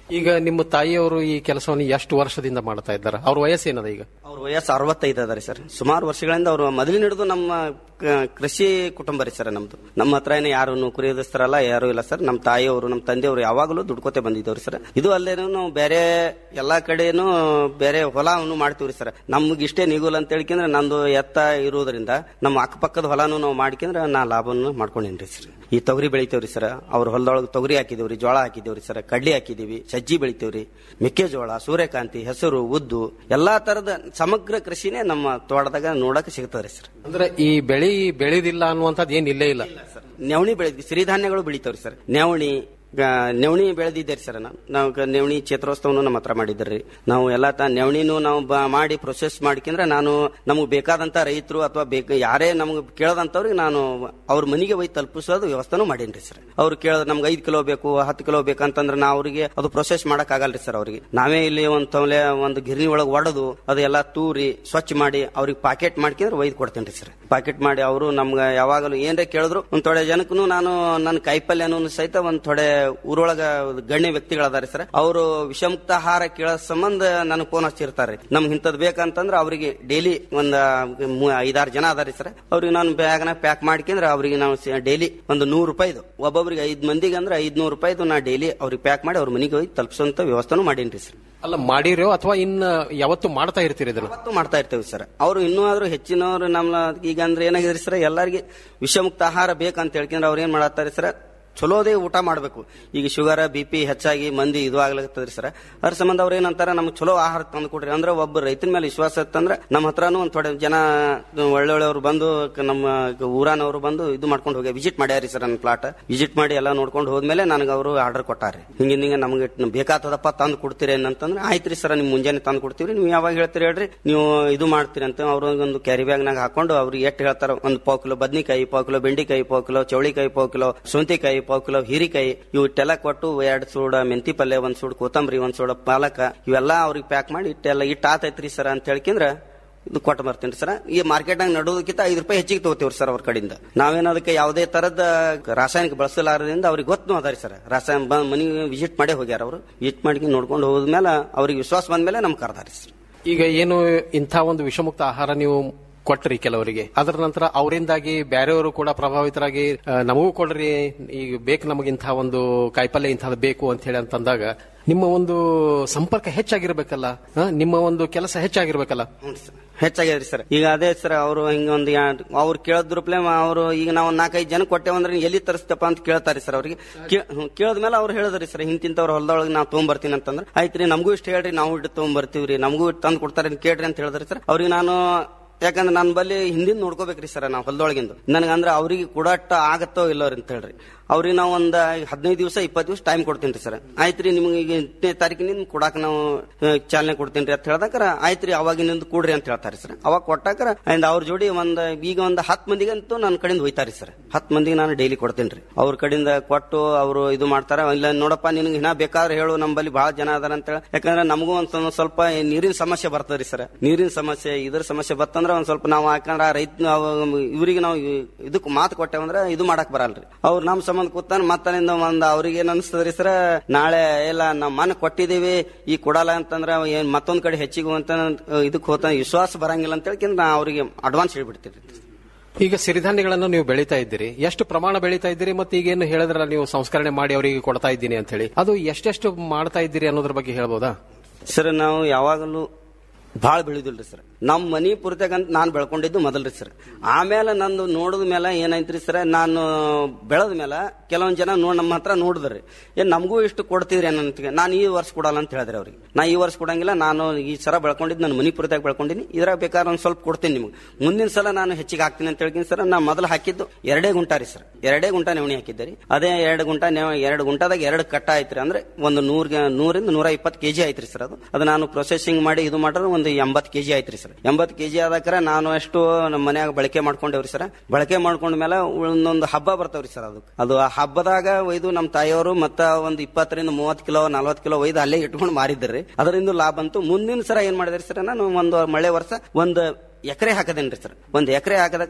ಈಗ ನಿಮ್ಮ ತಾಯಿಯವರು ಈ ಕೆಲಸವನ್ನು ಎಷ್ಟು ವರ್ಷದಿಂದ ಮಾಡ್ತಾ ಇದ್ದಾರೆ ಅವ್ರ ವಯಸ್ಸೇನದ ಈಗ ಅವ್ರ ವಯಸ್ಸು ಅರವತ್ತೈದು ಅದ ರೀ ಸರ್ ಸುಮಾರು ವರ್ಷಗಳಿಂದ ಅವರು ಮೊದಲಿನ ಹಿಡಿದು ನಮ್ಮ ಕ- ಕೃಷಿ ಕುಟುಂಬ ರೀ ಸರ್ ನಮ್ದು ನಮ್ಮ ಹತ್ರ ಏನು ಯಾರು ನೌಕರಿ ಎದುರಿಸ್ತಾರಲ್ಲ ಯಾರು ಇಲ್ಲ ಸರ್ ನಮ್ಮ ತಾಯಿಯವರು ನಮ್ಮ ತಂದೆಯವರು ಯಾವಾಗಲೂ ದುಡ್ಕೋತೆ ಬಂದಿದ್ದವ್ರಿ ಸರ್ ಇದು ಅಲ್ಲೇನು ನಾವು ಬೇರೆ ಎಲ್ಲಾ ಕಡೆನೂ ಬೇರೆ ಹೊಲವನ್ನು ಮಾಡ್ತೀವ್ರಿ ಸರ್ ನಮ್ಗೆ ಇಷ್ಟೇ ನಿಗುಲ್ ಅಂತ ಹೇಳ್ಕೊಂಡ್ರೆ ನಂದು ಎತ್ತ ಇರುವುದರಿಂದ ನಮ್ಮ ಅಕ್ಕಪಕ್ಕದ ಹೊಲನು ನಾವು ಮಾಡ್ಕೊಂಡ್ರೆ ನಾ ಲಾಭವನ್ನು ಮಾಡ್ಕೊಂಡೇನ್ರಿ ಸರ್ ಈ ತೊಗರಿ ಬೆಳಿತೇವ್ರಿ ಸರ್ ಅವ್ರ ಹೊಲದೊಳಗೆ ತೊಗರಿ ಹಾಕಿದೇವ್ರಿ ಜೋಳ ಹಾಕಿದೇವ್ರಿ ಸರ್ ಕಡ್ಲಿ ಹಾಕಿದೀವಿ ಸಜ್ಜಿ ಬೆಳಿತೇವ್ರಿ ಮೆಕ್ಕೆಜೋಳ ಸೂರ್ಯಕಾಂತಿ ಹೆಸರು ಉದ್ದು ಎಲ್ಲಾ ತರದ ಸಮಗ್ರ ಕೃಷಿನೇ ನಮ್ಮ ತೋಟದಾಗ ನೋಡಕ್ ಸಿಗ್ತದ್ರಿ ಸರ್ ಅಂದ್ರೆ ಈ ಬೆಳಿ ಬೆಳೆದಿಲ್ಲ ಅನ್ನುವಂಥದ್ದು ಏನ್ ಇಲ್ಲೇ ಇಲ್ಲ ನವಣಿ ಬೆಳೆದ್ವಿ ಸಿರಿಧಾನ್ಯಗಳು ಬೆಳಿತಾವ್ರಿ ಸರ್ ನವಣಿ ಗ- ನವಣಿ ಬೆಳೆದಿದ್ದೇರಿ ಸರ್ ನಾವು ನಾವು ಗ- ನವಣಿ ಕ್ಷೇತ್ರೋತ್ಸವನು ನಮ್ಮ ಹತ್ರ ಮಾಡಿದ್ರಿ ನಾವು ಎಲ್ಲಾ ತ ನವಣಿನೂ ನಾವು ಬ- ಮಾಡಿ ಪ್ರೊಸೆಸ್ ಮಾಡ್ಕೊಂಡ್ರೆ ನಾನು ನಮಗೆ ಬೇಕಾದಂತ ರೈತರು ಅಥವಾ ಬೇಕ ಯಾರೇ ನಮ್ಗೆ ಕೇಳದಂತವ್ರಿಗೆ ನಾನು ಅವ್ರ ಮನೆಗೆ ಒಯ್ದು ತಲುಪಿಸೋದು ವ್ಯವಸ್ಥೆನೂ ಮಾಡೇನ್ರಿ ಸರ್ ಅವ್ರು ಕೇಳ ನಮ್ಗೆ ಐದು ಕಿಲೋ ಬೇಕು ಹತ್ತು ಕಿಲೋ ಬೇಕಂತಂದ್ರೆ ನಾವು ಅವರಿಗೆ ಅದು ಪ್ರೊಸೆಸ್ ಮಾಡಕ್ ಆಗಲ್ರಿ ಸರ್ ಅವ್ರಿಗೆ ನಾವೇ ಇಲ್ಲಿ ಒಂದು ತೊಲೆ ಒಂದು ಗಿರಣಿ ಒಳಗೆ ಒಡೆದು ಅದೆಲ್ಲ ತೂರಿ ಸ್ವಚ್ಛ ಮಾಡಿ ಅವ್ರಿಗೆ ಪಾಕೆಟ್ ಮಾಡ್ಕೊಂಡ್ರೆ ಒಯ್ದು ಕೊಡ್ತೇನೆ ಸರ್ ಪಾಕೆಟ್ ಮಾಡಿ ಅವರು ನಮ್ಗೆ ಯಾವಾಗಲೂ ಏನ್ರೇ ಕೇಳಿದ್ರು ಒಂದ್ ಥೊಡೆ ಜನಕ್ಕೂ ನಾನು ನನ್ನ ಕಾಯಿಪಲ್ಯನೂ ಸಹಿತ ಒಂದ್ ಥೊಡೆ ಊರೊಳಗ ಗಣ್ಯ ವ್ಯಕ್ತಿಗಳದಾರೆ ಸರ್ ಅವರು ವಿಷಮುಕ್ತ ಆಹಾರ ಕೇಳೋ ಸಂಬಂಧ ನನಗೆ ಫೋನ್ ಹಚ್ಚಿರ್ತಾರೆ ನಮ್ಗೆ ಇಂಥದ್ದು ಬೇಕಂತಂದ್ರೆ ಅವರಿಗೆ ಡೈಲಿ ಒಂದ್ ಮೂ- ಐದಾರು ಜನ ಅದಾರಿ ಸರ್ ಅವ್ರಿಗೆ ನಾನು ಬ್ಯಾಗ್ನ ಪ್ಯಾಕ್ ಮಾಡ್ಕೊಂಡ್ರೆ ಅವ್ರಿಗೆ ನಾವು ಡೈಲಿ ಒಂದು ನೂರು ರೂಪಾಯಿದು ಒಬ್ಬೊಬ್ರಿಗೆ ಐದ್ ಮಂದಿಗೆ ಅಂದ್ರೆ ಐದ್ನೂರು ರೂಪಾಯಿದು ನಾ ಡೈಲಿ ಅವ್ರಿಗೆ ಪ್ಯಾಕ್ ಮಾಡಿ ಅವ್ರ ಮನೆಗೆ ಹೋಗಿ ತಲುಪಿಸುವಂತ ವ್ಯವಸ್ಥೆನೂ ಮಾಡೀನಿ ಸರ್ ಅಲ್ಲ ಮಾಡಿರೋ ಅಥವಾ ಇನ್ನ ಯಾವತ್ತು ಮಾಡ್ತಾ ಇರ್ತೀರಿ ಇದನ್ನ ಯಾವತ್ತೂ ಮಾಡ್ತಾ ಇರ್ತೇವೆ ಸರ್ ಅವರು ಇನ್ನೂ ಆದ್ರೂ ಹೆಚ್ಚಿನವರು ನಮ್ಮ ಈಗ ಅಂದ್ರೆ ಏನಾಗಿದೆ ಸರ್ ಎಲ್ಲರಿಗೆ ವಿಷಮುಕ್ತ ಆಹಾರ ಬೇಕಂತ ಹೇಳ್ಕೊಂಡ್ರೆ ಅವ್ರು ಏನ್ ಮಾಡತ್ತಾರೆ ಸರ್ ಚಲೋದೇ ಊಟ ಮಾಡಬೇಕು ಈಗ ಶುಗರ್ ಬಿ ಪಿ ಹೆಚ್ಚಾಗಿ ಮಂದಿ ಇದು ಆಗ್ಲತ್ತದ್ರಿ ಸರ್ ಅದ್ರ ಸಂಬಂಧ ಅವ್ರು ಏನಂತಾರ ನಮ್ಗೆ ಚಲೋ ಆಹಾರ ತಂದು ಕೊಡ್ರಿ ಅಂದ್ರೆ ಒಬ್ಬ ರೈತನ ಮೇಲೆ ವಿಶ್ವಾಸ ಇತ್ತಂದ್ರೆ ನಮ್ಮ ಹತ್ರನೂ ಒಂದ್ ಥೋಡೆ ಜನ ಒಳ್ಳೊಳ್ಳೆಯವರು ಬಂದು ಕ- ನಮ್ಮ ಊರಾನವರು ಬಂದು ಇದು ಮಾಡ್ಕೊಂಡು ಹೋಗಿ ವಿಸಿಟ್ ಮಾಡ್ಯಾರಿ ಸರ್ ನನ್ನ ಪ್ಲಾಟ್ ವಿಸಿಟ್ ಮಾಡಿ ಎಲ್ಲ ನೋಡ್ಕೊಂಡು ಹೋದ್ಮೇಲೆ ನನಗೆ ಅವರು ಆರ್ಡರ್ ಕೊಟ್ಟಾರಿ ಹಿಂಗೆ ಹಿಂಗೆ ನಮ್ಗೆ ಬೇಕಾಗ್ತದಪ್ಪ ತಂದು ಕೊಡ್ತೀರಿ ಅಂತಂದ್ರೆ ಆಯ್ತ್ರಿ ಸರ್ ನಿಮ್ ಮುಂಜಾನೆ ತಂದು ಕೊಡ್ತೀವಿ ನೀವು ಯಾವಾಗ ಹೇಳ್ತೀರಿ ಹೇಳ್ರಿ ನೀವು ಇದು ಮಾಡ್ತೀರಿ ಅಂತ ಅವ್ರು ಒಂದು ಕ್ಯಾರಿ ಬ್ಯಾಗ್ನಾಗ ಹಾಕೊಂಡು ಅವ್ರಿಗೆ ಎಷ್ಟು ಹೇಳ್ತಾರ ಒಂದು ಪಾವ್ ಕಿಲೋ ಬದ್ನಿಕಾಯಿ ಪಾವ್ ಕಿಲೋ ಬೆಂಡಿಕಾಯಿ ಪಾವ್ ಕಿಲೋ ಚೌಳಿಕಾಯಿ ಪಾವ್ ಕಿಲೋ ಸೌಂತಿಕಾಯಿ ಪಾವ್ ಕಿಲೋ ಹೀರಿಕಾಯಿ ಇವು ಇಟ್ಟೆಲ್ಲ ಕೊಟ್ಟು ಎರಡ್ ಸೂಡ ಮೆಂತಿ ಪಲ್ಯ ಒಂದ್ ಸೂಡ್ ಕೊತ್ತಂಬರಿ ಒಂದ್ ಸೂಡ ಪಾಲಕ ಇವೆಲ್ಲ ಅವ್ರಿಗೆ ಪ್ಯಾಕ್ ಮಾಡಿ ಇಟ್ಟೆಲ್ಲ ಇಟ್ಟು ಆತೈತ್ರಿ ಸರ್ ಅಂತ ಹೇಳ್ಕೊಂಡ್ರೆ ಇದು ಕೊಟ್ಟು ಬರ್ತೀನಿ ಸರ್ ಈ ಮಾರ್ಕೆಟ್ನಾಗ ನಡೋದಕ್ಕಿಂತ ಐದು ರೂಪಾಯಿ ಹೆಚ್ಚಿಗೆ ತಗೋತೀವ್ರಿ ಸರ್ ಅವ್ರ ಕಡೆಯಿಂದ ನಾವೇನು ಅದಕ್ಕೆ ಯಾವುದೇ ತರದ ರಾಸಾಯನಿಕ ಬಳಸಲಾರದಿಂದ ಅವ್ರಿಗೆ ಗೊತ್ತು ಅದಾರಿ ಸರ್ ರಾಸಾಯನ ಮನಿ ವಿಸಿಟ್ ಮಾಡೇ ಹೋಗ್ಯಾರ ಅವರು ವಿಸಿಟ್ ಮಾಡಿ ನೋಡ್ಕೊಂಡು ಹೋದ್ಮೇಲೆ ಅವ್ರಿಗೆ ವಿಶ್ವಾಸ ಬಂದ್ಮೇಲೆ ನಮ್ಗೆ ಕರ್ದಾರಿ ಸರ್ ಈಗ ಏನು ಇಂಥ ಒಂದು ವಿಷಮುಕ್ತ ಆಹಾರ ನೀವು ಕೊಟ್ರಿ ಕೆಲವರಿಗೆ ಅದರ ನಂತರ ಅವರಿಂದಾಗಿ ಬೇರೆಯವರು ಕೂಡ ಪ್ರಭಾವಿತರಾಗಿ ಆ, ನಮಗೂ ಕೊಡ್ರಿ ಈಗ ಬೇಕು ನಮಗೆ ಇಂಥ ಒಂದು ಕಾಯಿಪಲ್ಯ ಇಂಥದ್ದು ಬೇಕು ಅಂತ ಹೇಳಿ ಅಂತಂದಾಗ ನಿಮ್ಮ ಒಂದು ಸಂಪರ್ಕ ಹೆಚ್ಚಾಗಿರ್ಬೇಕಲ್ಲ ಆ, ನಿಮ್ಮ ಒಂದು ಕೆಲಸ ಹೆಚ್ಚಾಗಿರ್ಬೇಕಲ್ಲ ಹೆಚ್ಚಾಗ್ಯದ್ರಿ ಸರ್ ಈಗ ಅದೇ ಸರ್ ಅವರು ಹಿಂಗ ಒಂದು ಅವ್ರು ಕೇಳಿದ್ರುಪ್ಲೆ ಅವರು ಈಗ ನಾವು ನಾಲ್ಕೈದು ಜನ ಕೊಟ್ಟೇವಂದ್ರೆ ನೀ ಎಲ್ಲಿ ತರಿಸ್ತಪ್ಪ ಅಂತ ಕೇಳ್ತಾರೆ ಸರ್ ಅವ್ರಿಗೆ ಕೇಳಿದ್ಮೇಲೆ ಅವ್ರು ಹೇಳಿದ್ರಿ ಸರ್ ಹಿಂತಿಂತವ್ರ ಹೊಲದೊಳಗೆ ನಾವು ತೊಗೊಂಬರ್ತೀನಿ ಅಂತಂದ್ರೆ ಆಯ್ತ್ರಿ ನಮಗೂ ಇಷ್ಟು ಹೇಳ್ರಿ ನಾವು ಇಟ್ಟು ತೊಗೊಂಬರ್ತೀವ್ರಿ ನಮಗೂ ಇಟ್ಟು ತಂದು ಕೊಡ್ತಾರೆ ಅಂತ ಕೇಳ್ರಿ ಅಂತ ಹೇಳಿದ್ರಿ ಸರ್ ಅವ್ರಿಗೆ ನಾನು ಯಾಕಂದ್ರೆ ನನ್ನ ಬಲ್ಲಿ ಹಿಂದಿನ ನೋಡ್ಕೋಬೇಕ್ರಿ ಸರ್ ನಾವು ಹೊಲದೊಳಗಿಂದು ನನಗಂದ್ರೆ ಅವ್ರಿಗೆ ಕೊಡಟ್ಟ ಆಗತ್ತೋ ಇಲ್ಲೋ ಅಂತ ಹೇಳ್ರಿ ಅವ್ರಿಗೆ ನಾವು ಒಂದ್ ಹದಿನೈದು ದಿವಸ ಇಪ್ಪತ್ತು ದಿವಸ ಟೈಮ್ ಕೊಡ್ತೀನಿ ರೀ ಸರ್ ಆಯ್ತ್ರಿ ನಿಮ್ಗೆ ಈಗ ಎಂಟನೇ ತಾರೀಕಿನಿಂದ ಕೊಡಾಕ ನಾವು ಆ, ಚಾಲನೆ ಕೊಡ್ತೀನಿ ರೀ ಅಂತ ಹೇಳಿದಾಕರ ಆಯ್ತ್ರಿ ಅವಾಗಿನಿಂದ ಕೊಡ್ರಿ ಅಂತ ಹೇಳ್ತಾರೆ ಸರ್ ಅವಾಗ ಕೊಟ್ಟಾಕರ ಅಂಡ್ ಅವ್ರ ಜೋಡಿ ಒಂದ್ ಈಗ ಒಂದ್ ಹತ್ತು ಮಂದಿಗಂತೂ ನನ್ನ ಕಡೆಯಿಂದ ಹೋಯ್ತಾರಿ ಸರ್ ಹತ್ತು ಮಂದಿಗೆ ನಾನು ಡೈಲಿ ಕೊಡ್ತೀನಿ ರೀ ಅವ್ರ ಕಡೆಯಿಂದ ಕೊಟ್ಟು ಅವರು ಇದು ಮಾಡ್ತಾರ ಇಲ್ಲ ನೋಡಪ್ಪ ನಿನ್ಗೆ ಇನ್ನ ಬೇಕಾದ್ರೆ ಹೇಳು ನಮ್ಮಲ್ಲಿ ಬಹಳ ಜನ ಅದಾರ ಅಂತ ಹೇಳಿ ಯಾಕಂದ್ರೆ ನಮಗೂ ಒಂದ್ ಸ್ವಲ್ಪ- ಸ್ವಲ್ಪ ನೀರಿನ ಸಮಸ್ಯೆ ಬರ್ತದ್ರಿ ಸರ್ ನೀರಿನ ಸಮಸ್ಯೆ ಇದ್ರ ಸಮಸ್ಯೆ ಬರ್ತಂದ್ರೆ ಒಂದ್ ಸ್ವಲ್ಪ ನಾವು ಯಾಕಂದ್ರೆ ಆ ರೈತ ಇವರಿಗೆ ನಾವು ಇದಕ್ಕೆ ಮಾತು ಕೊಟ್ಟೇವಂದ್ರೆ ಇದು ಮಾಡಕ್ ಬರಲ್ರಿ ಅವ್ರು ನಮ್ ಸಂಬಂಧ ಕೂತಾನ ಮತ್ತಲಿಂದ ಒಂದ್ ಅವ್ರಿಗೆ ಏನ್ ಅನಿಸ್ತದ್ರಿ ಸರ್ ನಾಳೆ ಇಲ್ಲ ನಮ್ಮ ಮನೆ ಕೊಟ್ಟಿದೀವಿ ಈ ಕೊಡಲ್ಲ ಅಂತಂದ್ರೆ ಏನ್ ಮತ್ತೊಂದ್ ಕಡೆ ಹೆಚ್ಚಿಗೆ ಅಂತ ಇದಕ್ಕೆ ಹೋತ ವಿಶ್ವಾಸ ಬರಂಗಿಲ್ಲ ಅಂತ ಹೇಳಿ ನಾ ಅವ್ರಿಗೆ ಅಡ್ವಾನ್ಸ್ ಹೇಳ್ಬಿಡ್ತೀವಿ ಈಗ ಸಿರಿಧಾನ್ಯಗಳನ್ನು ನೀವು ಬೆಳೀತಾ ಇದ್ದೀರಿ ಎಷ್ಟು ಪ್ರಮಾಣ ಬೆಳೀತಾ ಇದ್ದೀರಿ ಮತ್ತೆ ಈಗೇನು ಹೇಳಿದ್ರಲ್ಲ ನೀವು ಸಂಸ್ಕರಣೆ ಮಾಡಿ ಅವರಿಗೆ ಕೊಡ್ತಾ ಇದ್ದೀನಿ ಅಂತ ಹೇಳಿ ಅದು ಎಷ್ಟೆಷ್ಟು ಮಾಡ್ತಾ ಇದ್ದೀರಿ ಅನ್ನೋದ್ರ ಬಗ್ಗೆ ಹೇಳ್ಬೋದಾ ಸರ್ ನಾವು ಯಾವಾಗಲೂ ಭಾಳ ಬೆಳೆದಿಲ್ರಿ ಸರ್ ನಮ್ಮ ಮನಿ ಪೂರ್ತಿಯಾಗಂತ ನಾನು ಬೆಳ್ಕೊಂಡಿದ್ದು ಮೊದಲ್ರಿ ಸರ್ ಆಮೇಲೆ ನಂದು ನೋಡಿದ ಮೇಲೆ ಏನಾಯ್ತ್ರಿ ಸರ್ ನಾನು ಬೆಳೆದ ಮೇಲೆ ಕೆಲವೊಂದ್ ಜನ ನೋಡ್ ನಮ್ಮ ಹತ್ರ ನೋಡಿದ್ರಿ ಏನ್ ನಮಗೂ ಇಷ್ಟು ಕೊಡ್ತಿದ್ರಿ ಅನ್ನಂತ ನಾನು ಈ ವರ್ಷ ಕೊಡಲ್ಲ ಅಂತ ಹೇಳಿದ್ರಿ ಅವ್ರಿಗೆ ನಾ ಈ ವರ್ಷ ಕೊಡಂಗಿಲ್ಲ ನಾನು ಈ ಸರ ಬೆಳ್ಕೊಂಡಿದ್ದು ನನ್ನ ಮನಿ ಪೂರ್ತಿಯಾಗಿ ಬೆಳ್ಕೊಂಡಿನಿ ಇದ್ರಾಗ ಬೇಕಾದ್ರೆ ಒಂದು ಸ್ವಲ್ಪ ಕೊಡ್ತೀನಿ ನಿಮ್ಗೆ ಮುಂದಿನ ಸಲ ನಾನು ಹೆಚ್ಚಿಗೆ ಹಾಕ್ತೀನಿ ಅಂತ ಹೇಳ್ತೀನಿ ಸರ್ ನಾ ಮೊದಲು ಹಾಕಿದ್ದು ಎರಡೇ ಗುಂಟ ರೀ ಸರ್ ಎರಡೇ ಗುಂಟ ನೆವಣಿ ಹಾಕಿದ್ದೆ ರೀ ಅದೇ ಎರಡು ಗುಂಟ ನೆವ- ಎರಡು ಗುಂಟದಾಗ ಎರಡು ಕಟ್ಟ ಆಯ್ತ್ರಿ ಅಂದ್ರೆ ಒಂದು ನೂರ್ ನೂರಿಂದ ನೂರ ಇಪ್ಪತ್ತು ಕೆಜಿ ಆಯ್ತ್ರಿ ಸರ್ ಅದು ಅದು ನಾನು ಪ್ರೊಸೆಸಿಂಗ್ ಮಾಡಿ ಇದು ಮಾಡಿದ್ರೆ ಒಂದು ಎಂಬತ್ತು ಕೆಜಿ ಆಯ್ತ್ರಿ ಸರ್ ಎಂಬತ್ತು ಕೆಜಿ ಆದಕ್ರ ನಾನು ಎಷ್ಟು ನಮ್ಮ ಮನ್ಯಾಗ ಬಳಕೆ ಮಾಡ್ಕೊಂಡೇವ್ರಿ ಸರ್ ಬಳಕೆ ಮಾಡ್ಕೊಂಡ ಮೇಲೆ ಒಂದೊಂದು ಹಬ್ಬ ಬರ್ತಾವ್ರಿ ಸರ್ ಅದು ಅದು ಆ ಹಬ್ಬದಾಗ ಒಯ್ದು ನಮ್ಮ ತಾಯಿಯವರು ಮತ್ತ ಒಂದು ಇಪ್ಪತ್ತರಿಂದ ಮೂವತ್ತು ಕಿಲೋ ನಲ್ವತ್ತು ಕಿಲೋ ಒಯ್ದು ಅಲ್ಲೇ ಇಟ್ಕೊಂಡು ಮಾರಿದ್ರಿ ಅದರಿಂದ ಲಾಭ ಬಂತು ಮುಂದಿನ ಸರ ಏನ್ ಮಾಡಿದ್ರಿ ಸರ್ ನಾನು ಒಂದು ಮಳೆ ವರ್ಷ ಒಂದು ಎಕರೆ ಹಾಕದೇನ್ರಿ ಸರ್ ಒಂದ್ ಎಕರೆ ಹಾಕದಕ್ರ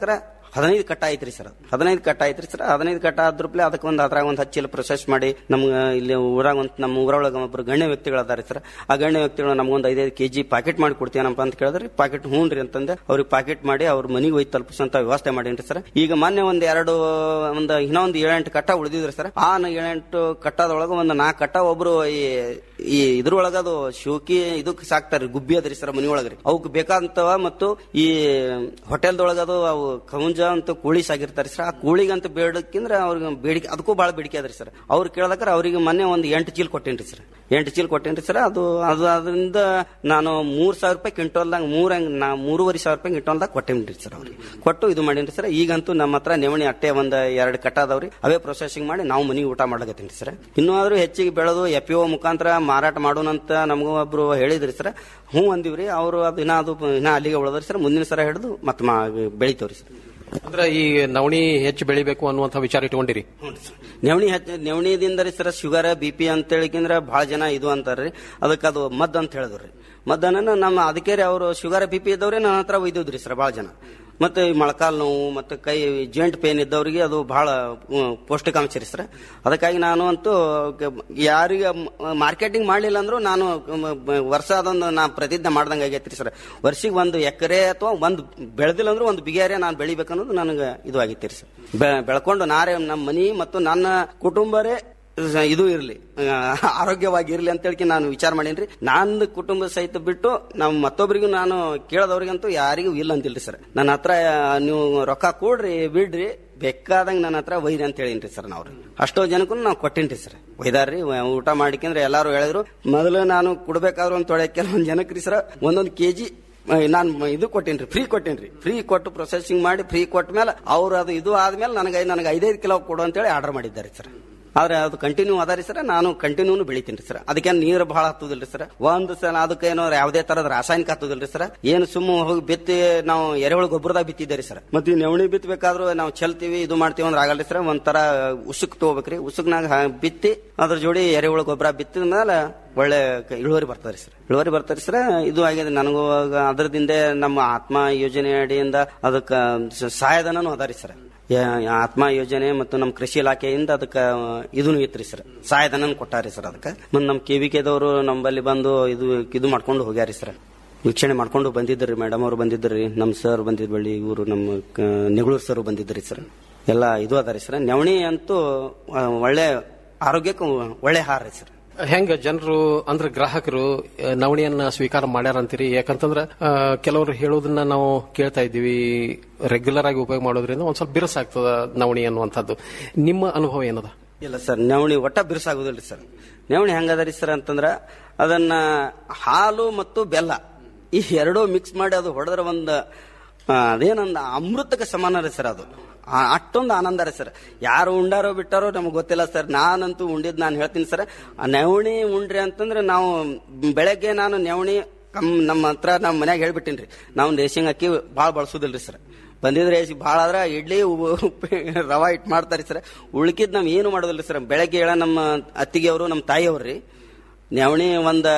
ಹದಿನೈದು ಕಟ್ಟ ಐತ್ರಿ ಸರ್ ಹದಿನೈದು ಕಟ್ಟ ಐತ್ರಿ ಸರ್ ಹದಿನೈದು ಕಟ್ಟ ಆದ್ರಪ್ಲೆ ಅದಕ್ಕೆ ಒಂದು ಅದ್ರಾಗ ಒಂದು ಹಚ್ಚಿ ಪ್ರೊಸೆಸ್ ಮಾಡಿ ನಮ್ಗೆ ಇಲ್ಲಿ ಊರಾಗ ಒಂದು ನಮ್ಮ ಊರೊಳಗೆ ಒಬ್ಬರು ಗಣ್ಯ ವ್ಯಕ್ತಿಗಳು ಅದಾರೆ ಸರ್ ಆ ಗಣ್ಯ ವ್ಯಕ್ತಿಗಳು ನಮ್ಗೊಂದು ಐದೈದು ಕೆಜಿ ಪಾಕೆಟ್ ಮಾಡಿ ಕೊಡ್ತೀನಪ್ಪ ಅಂತ ಕೇಳಿದ್ರಿ ಪಾಕೆಟ್ ಹ್ಞೂನ್ರಿ ಅಂತಂದೆ ಅವ್ರಿಗೆ ಪಾಕೆಟ್ ಮಾಡಿ ಅವ್ರ ಮನೆಗೆ ಹೋಗಿ ತಲುಪಿಸಂತ ವ್ಯವಸ್ಥೆ ಮಾಡೀನಿ ಸರ್ ಈಗ ಮೊನ್ನೆ ಒಂದು ಎರಡು ಒಂದು ಇನ್ನೂ ಒಂದು ಏಳೆಂಟು ಕಟ್ಟ ಉಳಿದಿದ್ರಿ ಸರ್ ಆ ಏಳೆಂಟು ಕಟ್ಟದೊಳಗೆ ಒಂದು ನಾಲ್ಕು ಕಟ್ಟ ಒಬ್ರು ಈ ಈ ಇದ್ರೊಳಗ ಅದು ಶೋಕಿ ಇದಕ್ಕೆ ಸಾಕ್ತಾರ್ರಿ ಗುಬ್ಬಿ ಅದ್ರಿ ಸರ್ ಮನಿಯೊಳಗ್ರಿ ಅವಕ್ಕೆ ಬೇಕಾದಂತವ ಮತ್ತು ಈ ಹೋಟೆಲ್ದೊಳಗ ಅದು ಅವು ಕೌಂಜ ಅಂತ ಕೋಳಿ ಸಾಗಿರ್ತಾರೆ ಸರ್ ಆ ಕೋಳಿಗಂತ ಬೇಡಕ್ಕಿಂದ್ರ ಅವ್ರಿಗೆ ಬೇಡಿಕೆ ಅದಕ್ಕೂ ಭಾಳ ಬೇಡಿಕೆ ಅದ್ರಿ ಸರ್ ಅವ್ರು ಕೇಳದಕ್ರ ಅವ್ರಿಗೆ ಮೊನ್ನೆ ಒಂದು ಎಂಟು ಚೀಲ ಕೊಟ್ಟೇನ್ರಿ ಸರ್ ಎಂಟು ಚೀಲ ಕೊಟ್ಟೇನ್ರಿ ಸರ್ ಅದು ಅದು ಅದರಿಂದ ನಾನು ಮೂರ್ ಸಾವಿರ ರೂಪಾಯಿ ಕ್ವಿಂಟಲ್ದಾಗ ಮೂರ್ ಹಂಗ್ ನಾ ಮೂರುವರೆ ಸಾವಿರ ರೂಪಾಯಿ ಕ್ವಿಂಟಲ್ದಾಗ ಕೊಟ್ಟೇನ್ರಿ ಸರ್ ಅವ್ರಿಗೆ ಕೊಟ್ಟು ಇದು ಮಾಡೇನ್ರಿ ಸರ್ ಈಗಂತೂ ನಮ್ಮ ಹತ್ರ ನೆವಣಿ ಅಟ್ಟೆ ಒಂದ್ ಎರಡು ಕಟ್ಟ ಅದಾವ್ರಿ ಅವೇ ಪ್ರೊಸೆಸಿಂಗ್ ಮಾಡಿ ನಾವು ಮನೆಗೆ ಊಟ ಮಾಡ್ಲಕತ್ತೀನಿ ಸರ್ ಇನ್ನೂ ಆದ್ರೂ ಹೆಚ್ಚಿಗೆ ಬೆಳೆದು ಎಫ್ ಒ ಮುಖಾಂತರ ಮಾರಾಟ ಮಾಡೋಣಂತ ನಮಗೂ ಒಬ್ರು ಹೇಳಿದ್ರಿ ಸರ್ ಹ್ಞೂ ಅಂದಿವ್ರಿ ಅವರು ಅದು ಇನ್ನ ಅದು ಇನ್ನ ಅಲ್ಲಿಗೆ ಉಳದ್ರಿ ಸರ್ ಮುಂದಿನ ಸರ ಹಿಡಿದು ಮತ್ತೆ ಮಾ ಬೆಳಿತವ್ರಿ ಸರ್ ಅಂದ್ರೆ ಈ ನವಣಿ ಹೆಚ್ಚು ಬೆಳಿಬೇಕು ಅನ್ನುವಂಥ ವಿಚಾರ ಇಟ್ಕೊಂಡಿರಿ ನೆವಣಿ ಹೆಚ್ಚ ನೆವಣಿದಿಂದ ರೀ ಸರ್ ಶುಗರ್ ಬಿ ಪಿ ಅಂತ ಹೇಳಿಕಿಂದ್ರ ಬಹಳ ಜನ ಇದು ಅಂತಾರ್ರಿ ಅದಕ್ಕೆ ಅದು ಮದ್ ಅಂತ ಹೇಳಿದ್ರಿ ಮದ್ದನ್ನ ನಮ್ಮ ಅದಕ್ಕೆ ರೀ ಅವರು ಶುಗರ್ ಬಿ ಪಿ ಇದ್ದವ್ರೆ ನನ್ನ ಹತ್ರ ಒಯ್ದಿದ್ರಿ ಸರ್ ಬಹಳ ಜನ ಮತ್ತೆ ಈ ಮೊಳಕಾಲ್ ನೋವು ಮತ್ತೆ ಕೈ ಜಾಯಿಂಟ್ ಪೇನ್ ಇದ್ದವರಿಗೆ ಅದು ಬಹಳ ಹ್ಮ್, ಪೌಷ್ಟಿಕಾಂಶ ರೀ ಸರ್ ಅದಕ್ಕಾಗಿ ನಾನು ಅಂತೂ ಕ- ಯಾರಿಗೆ ಮಾರ್ಕೆಟಿಂಗ್ ಮಾಡಲಿಲ್ಲ ಅಂದ್ರೂ ನಾನು ಮ- ಮ- ವರ್ಷ ಅದೊಂದು ನಾ ಪ್ರತಿಜ್ಞೆ ಮಾಡ್ದಂಗೆ ಆಗೈತ್ರಿ ಸರ್ ವರ್ಷಿಗೆ ಒಂದು ಎಕರೆ ಅಥವಾ ಒಂದು ಬೆಳೆದಿಲ್ಲ ಅಂದ್ರೂ ಒಂದು ಬಿಗಿಯಾರೆ ನಾನು ಬೆಳಿಬೇಕನ್ನೋದು ನನಗೆ ಇದು ಆಗೈತಿ ರೀ ಸರ್ ಬೆ- ಬೆಳ್ಕೊಂಡು ನಾರೇ ನಮ್ಮ ಮನಿ ಮತ್ತು ನನ್ನ ಕುಟುಂಬರೇ ಇದು ಇರ್ಲಿ ಆ, ಆರೋಗ್ಯವಾಗಿ ಇರ್ಲಿ ಅಂತ ಹೇಳಿ ನಾನು ವಿಚಾರ ಮಾಡೀನಿ ನನ್ನ ಕುಟುಂಬ ಸಹಿತ ಬಿಟ್ಟು ನಮ್ಮ ಮತ್ತೊಬ್ಬರಿಗೂ ನಾನು ಕೇಳೋದವ್ರಿಗಂತೂ ಯಾರಿಗೂ ಇಲ್ಲ ಅಂತಿಲ್ರಿ ಸರ್ ನನ್ನ ಹತ್ರ ನೀವು ರೊಕ್ಕ ಕೊಡ್ರಿ ಬಿಡ್ರಿ ಬೇಕಾದಂಗ ನನ್ನ ಹತ್ರ ಒಯ್ರಿ ಅಂತ ಹೇಳಿನ್ರಿ ಸರ್ ನಾವು ಅಷ್ಟೋ ಜನಕ್ಕೂ ನಾವು ಕೊಟ್ಟಿನ್ರಿ ಸರ್ ಒಯ್ದಾರ್ರಿ ವ- ಊಟ ಮಾಡಿಕಂದ್ರೆ ಎಲ್ಲಾರು ಹೇಳಿದ್ರು ಮೊದಲು ನಾನು ಕೊಡ್ಬೇಕಾದ್ರು ಅಂತ ತೊಳೆ ಕೆಲವೊಂದು ಜನಕ್ರಿ ಸರ್ ಒಂದೊಂದು ಕೆಜಿ ನಾನು ಇದು ಕೊಟ್ಟೇನ್ರಿ ಫ್ರೀ ಕೊಟ್ಟೇನ್ರಿ ಫ್ರೀ ಕೊಟ್ಟು ಪ್ರೊಸೆಸಿಂಗ್ ಮಾಡಿ ಫ್ರೀ ಕೊಟ್ಟ ಮೇಲೆ ಅವ್ರು ಅದು ಇದು ಆದ್ಮೇಲೆ ನನಗೆ ನನಗೆ ಐದೈದು ಕಿಲೋ ಕೊಡು ಅಂತೇಳಿ ಆರ್ಡರ್ ಮಾಡಿದ್ದಾರೆ ಸರ್ ಆದ್ರೆ ಅದು ಕಂಟಿನ್ಯೂ ಅದಾರಿ ಸರ್ ನಾನು ಕಂಟಿನ್ಯೂನು ಬೆಳಿತೀನಿ ಸರ್ ಅದಕ್ಕೆ ನೀರು ಬಹಳ ಹತ್ತುದಿಲ್ರಿ ಸರ್ ಒಂದು ಸಲ ಅದಕ್ಕೆ ಏನೋ ಯಾವುದೇ ತರದ ರಾಸಾಯನಿಕ ಹತ್ತುದಿಲ್ರಿ ಸರ್ ಏನು ಸುಮ್ಮ ಹೋಗಿ ಬಿತ್ತಿ ನಾವು ಎರೆಹುಳು ಗೊಬ್ಬರದಾಗ ಬಿತ್ತಿದ್ದೇರಿ ಸರ್ ಮತ್ತೆ ಈ ನವಣಿ ಬಿತ್ತಬೇಕಾದ್ರೂ ನಾವು ಚೆಲ್ತೀವಿ ಇದು ಮಾಡ್ತೀವಿ ಅಂದ್ರೆ ಆಗಲ್ರಿ ಸರ್ ಒಂಥರ ಉಸುಕ್ ತಗೋಬೇಕ್ರಿ ಉಸುಕ್ನಾಗ ಹ- ಬಿತ್ತಿ ಅದ್ರ ಜೋಡಿ ಎರೆಹುಳು ಗೊಬ್ಬರ ಬಿತ್ತಿದ ಮೇಲೆ ಒಳ್ಳೆ ಕ- ಇಳುವರಿ ಬರ್ತದೆ ಸರ್ ಇಳುವರಿ ಬರ್ತದೆ ಸರ್ ಇದು ಆಗಿದೆ ನನಗೂ ಅದರದಿಂದ ನಮ್ಮ ಆತ್ಮ ಯೋಜನೆ ಅಡಿಯಿಂದ ಅದಕ್ಕೆ ಸ- ಸಹಾಯಧನನೂ ಅದಾರಿ ಸರ್ ಯಾ- ಆತ್ಮ ಯೋಜನೆ ಮತ್ತು ನಮ್ಮ ಕೃಷಿ ಇಲಾಖೆಯಿಂದ ಅದಕ್ಕೆ ಇದನ್ನು ಇತ್ರಿ ಸರ್ ಸಹಾಯಧನ ಕೊಟ್ಟಾರಿ ಸರ್ ಅದಕ್ಕೆ ಮತ್ತು ನಮ್ಮ ಕೆ ವಿ ಕೆದವರು ನಮ್ಮಲ್ಲಿ ಬಂದು ಇದು ಇದು ಮಾಡ್ಕೊಂಡು ಹೋಗ್ಯಾರಿ ಸರ್ ವೀಕ್ಷಣೆ ಮಾಡ್ಕೊಂಡು ಬಂದಿದ್ರಿ ಮೇಡಮ್ ಅವರು ಬಂದಿದ್ರಿ ನಮ್ಮ ಸರ್ ಬಂದಿದ್ ಬಳ್ಳಿ ಇವರು ನಮ್ಮ ಕ- ನೆಗಳೂರು ಸರ್ ಬಂದಿದ್ರಿ ಸರ್ ಎಲ್ಲ ಇದು ಅದಾರಿ ಸರ್ ನವಣಿ ಅಂತೂ ಆ, ಒಳ್ಳೆ ಆರೋಗ್ಯಕ್ಕೆ ಒಳ್ಳೆ ಆಹಾರ ರೀ ಸರ್ ಹೆಂಗ ಜನರು ಅಂದ್ರೆ ಗ್ರಾಹಕರು ಆ, ನವಣಿಯನ್ನ ಸ್ವೀಕಾರ ಮಾಡ್ಯಾರ ಅಂತೀರಿ ಯಾಕಂತಂದ್ರ ಆ, ಕೆಲವರು ಹೇಳೋದನ್ನ ನಾವು ಕೇಳ್ತಾ ಇದ್ದೀವಿ ರೆಗ್ಯುಲರ್ ಆಗಿ ಉಪಯೋಗ ಮಾಡೋದ್ರಿಂದ ಒಂದ್ ಸ್ವಲ್ಪ ಬಿರುಸಾಗ್ತದ ನವಣಿ ಅನ್ನುವಂಥದ್ದು ನಿಮ್ಮ ಅನುಭವ ಏನದ ಇಲ್ಲ ಸರ್ ನವಣಿ ಒಟ್ಟ ಬಿರುಸಾಗುದಿಲ್ರಿ ಸರ್ ನವಣಿ ಹೆಂಗದರಿ ಸರ್ ಅಂತಂದ್ರ ಅದನ್ನ ಹಾಲು ಮತ್ತು ಬೆಲ್ಲ ಈ ಎರಡೂ ಮಿಕ್ಸ್ ಮಾಡಿ ಅದು ಹೊಡೆದ್ರೆ ಒಂದು ಆ, ಅದೇನೊಂದು ಅಮೃತಕ್ಕೆ ಸಮಾನ ರೀ ಸರ್ ಅದು ಆ, ಅಷ್ಟೊಂದು ಆನಂದ ರೀ ಸರ್ ಯಾರು ಉಂಡಾರೋ ಬಿಟ್ಟಾರೋ ನಮಗೆ ಗೊತ್ತಿಲ್ಲ ಸರ್ ನಾನಂತೂ ಉಂಡಿದ್ ನಾನು ಹೇಳ್ತೀನಿ ಸರ್ ಆ ನವಣಿ ಉಂಡ್ರಿ ಅಂತಂದ್ರೆ ನಾವು ಬೆಳಗ್ಗೆ ನಾನು ನವಣಿ ಕಮ್ ನಮ್ಮ ಹತ್ರ ನಮ್ಮ ಮನ್ಯಾಗ ಹೇಳ್ಬಿಟ್ಟಿನ್ರಿ ನಾವು ರೇಷನ್ ಅಕ್ಕಿ ಭಾಳ ಬಳಸೋದಿಲ್ರಿ ಸರ್ ಬಂದಿದ್ರೆ ಭಾಳ ಆದ್ರ ಇಡ್ಲಿ ಉ- ಉಪ್ಪು ರವಾ ಇಟ್ಟು ಮಾಡ್ತಾರೆ ಸರ್ ಉಳ್ಕಿದ್ ನಾವ್ ಏನು ಮಾಡೋದಿಲ್ಲ ಸರ್ ಬೆಳಗ್ಗೆ ಹೇಳ ನಮ್ಮ ಅತ್ತಿಗೆ ಅವರು ನಮ್ಮ ತಾಯಿಯವ್ರಿ ನವಣಿ ಒಂದ್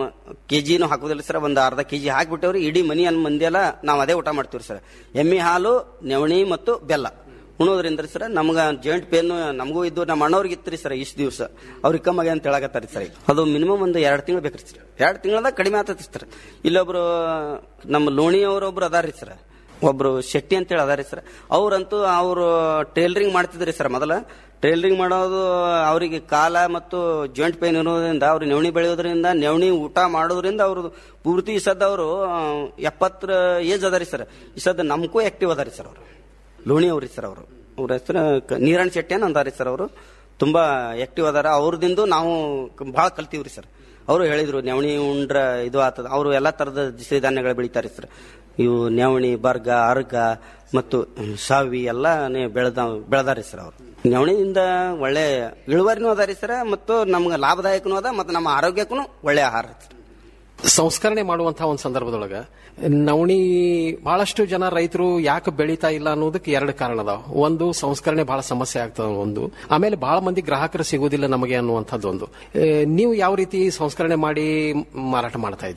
ಕೆಜಿನೂ ಹಾಕೋದಿಲ್ಲ ಸರ್ ಒಂದ್ ಅರ್ಧ ಕೆಜಿ ಹಾಕ್ಬಿಟ್ಟವ್ರಿ ಇಡೀ ಮನಿ ಅನ್ ಮಂದಿ ಎಲ್ಲ ನಾವು ಅದೇ ಊಟ ಮಾಡ್ತೀವಿ ಸರ್ ಎಮ್ಮೆ ಹಾಲು ನವಣಿ ಮತ್ತು ಬೆಲ್ಲ ಉಣೋದ್ರಿಂದ ಸರ್ ನಮ್ಗ ಜಾಯಿಂಟ್ ಪೇನ್ ನಮಗೂ ಇದ್ದು ನಮ್ಮ ಅಣ್ಣವ್ರಿಗೆ ಇತ್ತು ಸರ್ ಇಷ್ಟು ದಿವಸ ಅವ್ರಿಗೆ ಕಮ್ಮಗೆ ಅಂತ ಹೇಳಕತ್ತಾರಿ ಸರ್ ಈಗ. ಅದು ಮಿನಿಮಮ್ ಒಂದು ಎರಡು ತಿಂಗಳು ಬೇಕ್ರಿ ಸರ್ ಎರಡು ತಿಂಗಳದಾಗ ಕಡಿಮೆ ಆಗ್ತೈತಿ ಸರ್ ಇಲ್ಲೊಬ್ರು ನಮ್ಮ ಲೋಣಿಯವರೊಬ್ರು ಅದಾರಿ ಸರ್ ಒಬ್ರು ಶೆಟ್ಟಿ ಅಂತೇಳಿ ಅದಾರಿ ಸರ್ ಅವ್ರಂತೂ ಅವರು ಟೇಲರಿಂಗ್ ಮಾಡ್ತಿದ್ರಿ ಸರ್ ಮೊದಲ ಟೇಲರಿಂಗ್ ಮಾಡೋದು ಅವರಿಗೆ ಕಾಲ ಮತ್ತು ಜಾಯಿಂಟ್ ಪೇನ್ ಇರೋದ್ರಿಂದ ಅವ್ರು ನೆವಣಿ ಬೆಳೆಯೋದ್ರಿಂದ ನೆವಣಿ ಊಟ ಮಾಡೋದ್ರಿಂದ ಅವ್ರದ್ದು ಪೂರ್ತಿ ಈ ಸದ್ದ ಅವರು ಎಪ್ಪತ್ತರ ಏಜ್ ಅದಾರಿ ಸರ್ ಈ ಸದ್ದ ನಮ್ಗೂ ಆಕ್ಟಿವ್ ಅದಾರಿ ಸರ್ ಅವರು ಲೋಣಿ ಅವ್ರಿ ಸರ್ ಅವರು ಅವ್ರ ಹೆಸರು ನೀರಣ್ಣ ಶೆಟ್ಟಿ ಅಂತ ಅಂದಾರಿ ಸರ್ ಅವರು ತುಂಬಾ ಆಕ್ಟಿವ್ ಅದಾರ ಅವ್ರದಿಂದ ನಾವು ಬಹಳ ಕಲ್ತೀವ್ರಿ ಸರ್ ಅವರು ಹೇಳಿದ್ರು ನವಣಿ ಉಂಡ್ರ ಇದು ಆತದ ಅವರು ಎಲ್ಲಾ ತರದ ಸಿರಿಧಾನ್ಯಗಳು ಬೆಳಿತಾರೆ ಸರ್ ಇವು ನವಣಿ ಬರ್ಗ ಅರ್ಗ ಮತ್ತು ಸಾವಿ ಎಲ್ಲ ಬೆಳೆದ ಬೆಳೆದಾರಿ ಸರ್ ಅವರು ನವಣಿಯಿಂದ ಒಳ್ಳೆ ಇಳುವರಿನೂ ಅದಾರಿ ಸರ್ ಮತ್ತು ನಮ್ಗೆ ಲಾಭದಾಯಕನೂ ಅದ ಮತ್ತು ನಮ್ಮ ಆರೋಗ್ಯಕ್ಕೂ ಒಳ್ಳೆ ಆಹಾರ ಸರ್ ಸಂಸ್ಕರಣೆ ಮಾಡುವಂತಹ ಒಂದು ಸಂದರ್ಭದೊಳಗ ನವಣಿ ಬಹಳಷ್ಟು ಜನ ರೈತರು ಯಾಕೆ ಬೆಳೀತಾ ಇಲ್ಲ ಅನ್ನೋದಕ್ಕೆ ಎರಡು ಕಾರಣ ಅದಾವ ಒಂದು ಸಂಸ್ಕರಣೆ ಬಹಳ ಸಮಸ್ಯೆ ಆಗ್ತದ ಒಂದು ಆಮೇಲೆ ಬಹಳ ಮಂದಿ ಗ್ರಾಹಕರು ಸಿಗೋದಿಲ್ಲ ನಮಗೆ ಅನ್ನುವಂಥದ್ದು ಒಂದು ಏ, ನೀವು ಯಾವ ರೀತಿ ಸಂಸ್ಕರಣೆ ಮಾಡಿ ಮಾರಾಟ ಮಾಡ್ತಾ ಇದ್ದೀರಿ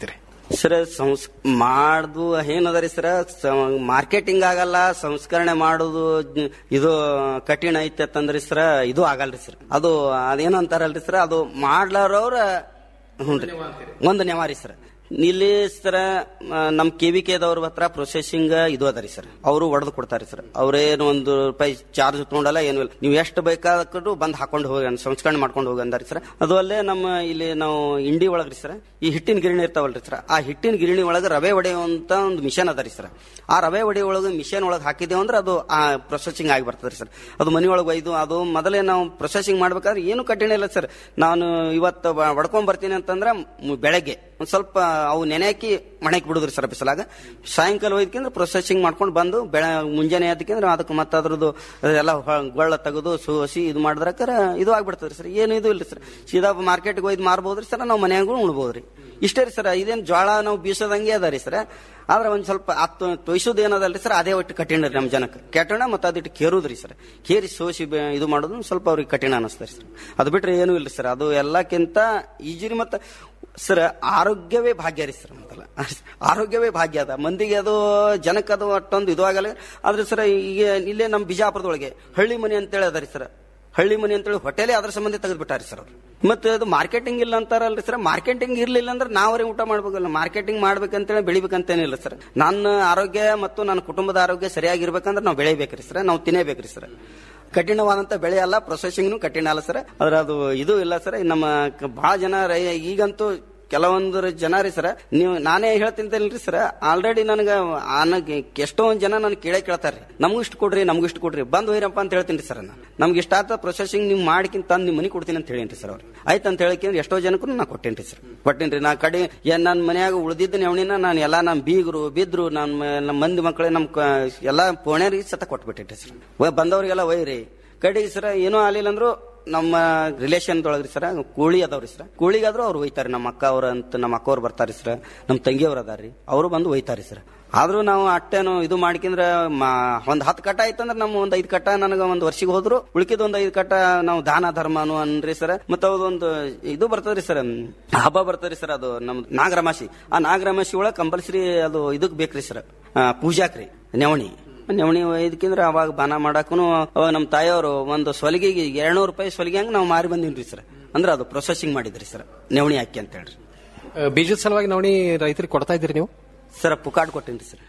ಸರ್ ಸಂಸ್ ಮಾಡ್ದು ಏನದ ರೀ ಸರ್ ಮಾರ್ಕೆಟಿಂಗ್ ಆಗಲ್ಲ ಸಂಸ್ಕರಣೆ ಮಾಡೋದು ಜ- ಇದು ಕಠಿಣ ಐತೆ ಅಂತಂದ್ರಿ ಸರ್ ಇದು ಆಗಲ್ರಿ ಸರ್ ಅದು ಅದೇನು ಅಂತಾರಲ್ರಿ ಸರ್ ಅದು ಮಾಡ್ಲಾರವ್ರ ಹ್ಞೂ ರೀ ಒಂದು ನೆವಾರಿ ಸರ್ ಇಲ್ಲಿ ಸರ್ ನಮ್ ಕೆ ವಿ ಕೆದವ್ರ ಹತ್ರ ಪ್ರೊಸೆಸಿಂಗ್ ಇದು ಅದ ರೀ ಸರ್ ಅವರು ಒಡೆದು ಕೊಡ್ತಾರೆ ಸರ್ ಅವ್ರೇನು ಒಂದು ರೂಪಾಯಿ ಚಾರ್ಜ್ ತಗೊಂಡಲ್ಲ ಏನು ಇಲ್ಲ ನೀವು ಎಷ್ಟು ಬೇಕಾದ್ರು ಬಂದು ಹಾಕೊಂಡು ಹೋಗಿ ಸಂಸ್ಕರಣೆ ಮಾಡ್ಕೊಂಡು ಹೋಗಿ ಅಂದಾರಿ ಸರ್ ಅದು ಅಲ್ಲೇ ನಮ್ಮ ಇಲ್ಲಿ ನಾವು ಇಂಡಿ ಒಳಗ್ರಿ ಸರ್ ಈ ಹಿಟ್ಟಿನ ಗಿರಣಿ ಇರ್ತಾವಲ್ರಿ ಸರ್ ಆ ಹಿಟ್ಟಿನ ಗಿರಣಿ ಒಳಗೆ ರವೆ ಹೊಡೆಯುವಂತ ಒಂದು ಮಿಷನ್ ಅದ ರೀ ಸರ್ ಆ ರವೆ ಹೊಡೆ ಒಳಗೆ ಮಿಷನ್ ಒಳಗೆ ಹಾಕಿದೇವು ಅಂದ್ರೆ ಅದು ಆ ಪ್ರೊಸೆಸಿಂಗ್ ಆಗಿ ಬರ್ತದೆ ಸರ್ ಅದು ಮನಿ ಒಳಗೆ ಒಯ್ದು ಅದು ಮೊದಲೇ ನಾವು ಪ್ರೊಸೆಸಿಂಗ್ ಮಾಡ್ಬೇಕಾದ್ರೆ ಏನು ಕಠಿಣ ಇಲ್ಲ ಸರ್ ನಾನು ಇವತ್ತು ಹೊಡ್ಕೊಂಡ್ ಬರ್ತೀನಿ ಅಂತಂದ್ರೆ ಮ್- ಬೆಳಗ್ಗೆ ಒಂದ್ ಸ್ವಲ್ಪ ಅವು ನೆನೆ ಹಾಕಿ ಮನೆಗೆ ಬಿಡುದ್ರಿ ಸರ್ ಬಿಸಲಾಗ ಸಾಯಂಕಾಲ ಒಯ್ದಕ್ಕಿಂದ್ರೆ ಪ್ರೊಸೆಸಿಂಗ್ ಮಾಡ್ಕೊಂಡು ಬಂದು ಬೆಳ ಮುಂಜಾನೆ ಅದಕ್ಕಿಂದ್ರೆ ಅದಕ್ಕೆ ಮತ್ತೆ ಅದ್ರದ್ದು ಎಲ್ಲ ಹೊ- ಗೊಳ್ಳ ತೆಗೆದು ಸೋಸಿ ಇದು ಮಾಡಿದ್ರಕ್ಕಾರ ಇದು ಆಗ್ಬಿಡ್ತದ್ರಿ ಸರ್ ಏನು ಇದು ಇಲ್ರಿ ಸರ್ ಸೀದಾ ಮಾರ್ಕೆಟ್ಗೆ ಒಯ್ದು ಮಾರ್ಬೋದ್ರಿ ಸರ್ ನಾವು ಮನ್ಯಾಗೂ ಉಣ್ಬೋದ್ರಿ ಇಷ್ಟೇ ರೀ ಸರ್ ಇದೇನು ಜೋಳ ನಾವು ಬೀಸೋದಂಗೆ ಅದ ರೀ ಸರ್ ಆದ್ರೆ ಒಂದ್ ಸ್ವಲ್ಪ ಹತ್ತು ತೊಯ್ಸೋದು ಏನದಲ್ರಿ ಸರ್ ಅದೇ ಒಟ್ಟು ಕಠಿಣ ರೀ ನಮ್ಮ ಜನಕ್ಕೆ ಕೆಟ್ಟಣ ಮತ್ತು ಅದಿಟ್ಟು ಕೇರುದ್ರಿ ಸರ್ ಕೇರಿ ಸೋಸಿ ಬೆ- ಇದು ಮಾಡೋದು ಸ್ವಲ್ಪ ಅವ್ರಿಗೆ ಕಠಿಣ ಅನಿಸ್ತದೆ ಸರ್ ಅದು ಬಿಟ್ರೆ ಏನೂ ಇಲ್ಲ ಸರ್ ಅದು ಎಲ್ಲಕ್ಕಿಂತ ಈಜಿ ರೀ ಮತ್ತು ಸರ್ ಆರೋಗ್ಯವೇ ಭಾಗ್ಯ ರೀ ಸರ್ ಅಂತಲ್ಲ ಆರೋಗ್ಯವೇ ಭಾಗ್ಯ ಅದ ಮಂದಿಗೆ ಅದು ಜನಕ್ಕೆ ಅದು ಅಷ್ಟೊಂದು ಇದು ಆಗಲ್ಲ ಆದ್ರೆ ಸರ್ ಈಗ ಇಲ್ಲೇ ನಮ್ಮ ಬಿಜಾಪುರದೊಳಗೆ ಹಳ್ಳಿ ಮನೆ ಅಂತೇಳಿ ಅದ ರೀ ಸರ್ ಹಳ್ಳಿ ಮನೆ ಅಂತೇಳಿ ಹೋಟೆಲೇ ಅದ್ರ ಸಂಬಂಧ ತೆಗೆದು ಬಿಟ್ಟಾರಿ ಸರ್ ಅವ್ರು ಮತ್ತೆ ಅದು ಮಾರ್ಕೆಟಿಂಗ್ ಇಲ್ಲ ಅಂತಾರಲ್ರಿ ಸರ್ ಮಾರ್ಕೆಟಿಂಗ್ ಇರ್ಲಿಲ್ಲ ಅಂದ್ರೆ ನಾವರೇ ಊಟ ಮಾಡ್ಬೇಕಲ್ಲ ಮಾರ್ಕೆಟಿಂಗ್ ಮಾಡ್ಬೇಕಂತೇಳಿ ಬೆಳಿಬೇಕಂತೇನಿಲ್ಲ ಸರ್ ನನ್ನ ಆರೋಗ್ಯ ಮತ್ತು ನನ್ನ ಕುಟುಂಬದ ಆರೋಗ್ಯ ಸರಿಯಾಗಿರ್ಬೇಕಂದ್ರೆ ನಾವು ಬೆಳಿಬೇಕ್ರಿ ಸರ್ ನಾವು ತಿನ್ನೇಬೇಕ್ರಿ ಸರ್ ಕಠಿಣವಾದಂತ ಬೆಳೆ ಅಲ್ಲ ಪ್ರೊಸೆಸಿಂಗ್ನು ಕಠಿಣ ಅಲ್ಲ ಸರ್ ಆದ್ರೆ ಅದು ಇದು ಇಲ್ಲ ಸರ್ ನಮ್ಮ ಕ- ಬಹಳ ಜನ ರೈ- ಈಗಂತೂ ಕೆಲವೊಂದು ಜನ ರೀ ಸರ್ ನೀವು ನಾನೇ ಹೇಳ್ತಿಂತೇನ್ರಿ ಸರ್ ಆಲ್ರೆಡಿ ನನಗೆ ನನಗೆ ಎಷ್ಟೊಂದು ಜನ ನನ್ ಕೇಳೇ ಕೇಳ್ತಾರ್ರಿ ನಮಗೂ ಇಷ್ಟು ಕೊಡ್ರಿ ನಮಗೂ ಇಷ್ಟು ಕೊಡ್ರಿ ಬಂದ್ ಹೋಯ್ರಪ್ಪ ಅಂತ ಹೇಳ್ತೀನಿ ಸರ್ ನಾನು ನಮ್ಗೆ ಇಷ್ಟ ಆತ ಪ್ರೊಸೆಸಿಂಗ್ ನೀವು ಮಾಡ್ಕಿಂತ ತಂದು ನಿಮ್ಮ ಮನೆ ಕೊಡ್ತೀನಿ ಅಂತ ಹೇಳೀನಿ ಸರ್ ಅವ್ರು ಆಯ್ತು ಅಂತ ಹೇಳಿದ್ರೆ ಎಷ್ಟೋ ಜನಕ್ಕೂ ನಾ ಕೊಟ್ಟೇನ್ರಿ ಸರ್ ಕೊಟ್ಟೇನ್ರಿ ನಾ ಕಡೆ ಏನ್ ನನ್ನ ಮನ್ಯಾಗ ಉಳಿದಿದ್ದ ನೆವಣಿನ ನಾನು ಎಲ್ಲಾ ನಮ್ಮ ಬೀಗರು ಬಿದ್ರು ನಮ್ಮ ನಮ್ಮ ಮಂದಿ ಮಕ್ಕಳೇ ನಮ್ಮ ಕ- ಎಲ್ಲಾ ಪೋಣ್ಯರಿಗೆ ಸತ ಕೊಟ್ಬಿಟ್ಟಿಟ್ರಿ ಸರ್ ಒಯ್ ಬಂದವ್ರಿಗೆಲ್ಲ ಒಯ್ರಿ ಕಡೆಗೆ ಸರ್ ಏನೂ ಆಗ್ಲಿಲ್ಲ ಅಂದ್ರು ನಮ್ಮ ರಿಲೇಷನ್ ಒಳಗ್ರಿ ಸರ್ ಕೋಳಿ ಅದಾವ್ರಿ ಸರ್ ಕೋಳಿಗಾದ್ರು ಅವ್ರು ಒಯ್ತಾರೆ ನಮ್ಮ ಅಕ್ಕ ಅವ್ರ ಅಂತ ನಮ್ಮ ಅಕ್ಕ ಅವ್ರು ಬರ್ತಾರೆ ಸರ್ ನಮ್ಮ ತಂಗಿಯವ್ರು ಅದಾರ್ರಿ ಅವರು ಬಂದು ಒಯ್ತಾರೆ ಸರ್ ಆದ್ರೂ ನಾವು ಅಟ್ಟೇನು ಇದು ಮಾಡ್ಕಿಂದ್ರ ಒಂದ್ ಹತ್ತು ಕಟ್ಟ ಆಯ್ತಂದ್ರೆ ನಮ್ಮ ಒಂದ್ ಐದ್ ಕಟ್ಟ ನನಗೆ ಒಂದ್ ವರ್ಷಿಗೆ ಹೋದ್ರು ಉಳ್ಕಿದ ಒಂದ್ ಐದ್ ಕಟ್ಟ ನಾವು ದಾನ ಧರ್ಮನು ಅನ್ರಿ ಸರ್ ಮತ್ತೆ ಅದೊಂದು ಇದು ಬರ್ತದ್ರಿ ಸರ್ ಹಬ್ಬ ಬರ್ತದ್ರಿ ಸರ್ ಅದು ನಮ್ ನಾಗರಮಾಸಿ ಆ ನಾಗರಮಾಸಿ ಒಳಗೆ ಕಂಪಲ್ಸರಿ ಅದು ಇದಕ್ ಬೇಕ್ರಿ ಸರ್ ಪೂಜಾಕ್ರಿ ನೆವಣಿ ನೆವಣಿ ಒಯ್ದಕ್ಕಿಂದ್ರೆ ಅವಾಗ ಬಾನ ಮಾಡಾಕನು ಅವಾಗ ನಮ್ಮ ತಾಯಿಯವರು ಒಂದು ಸೊಲಿಗೆಗೆ ಎರಡ್ನೂರು ರೂಪಾಯಿ ಸೊಲಿಗೆ ಹಂಗೆ ನಾವು ಮಾರಿ ಬಂದಿನ್ರಿ ಸರ್ ಅಂದ್ರೆ ಅದು ಪ್ರೊಸೆಸಿಂಗ್ ಮಾಡಿದ್ರಿ ಸರ್ ನೆವಣಿ ಹಾಕಿ ಅಂತ ಹೇಳ್ರಿ ಆ, ಬೀಜದ ಸಲುವಾಗಿ ನೋಡಿ ರೈತರಿಗೆ ಕೊಡ್ತಾ ಇದ್ದೀರಿ ನೀವು ಸರ್ ಪುಕಾಡ್ ಕೊಟ್ಟೇನ್ರಿ ಸರ್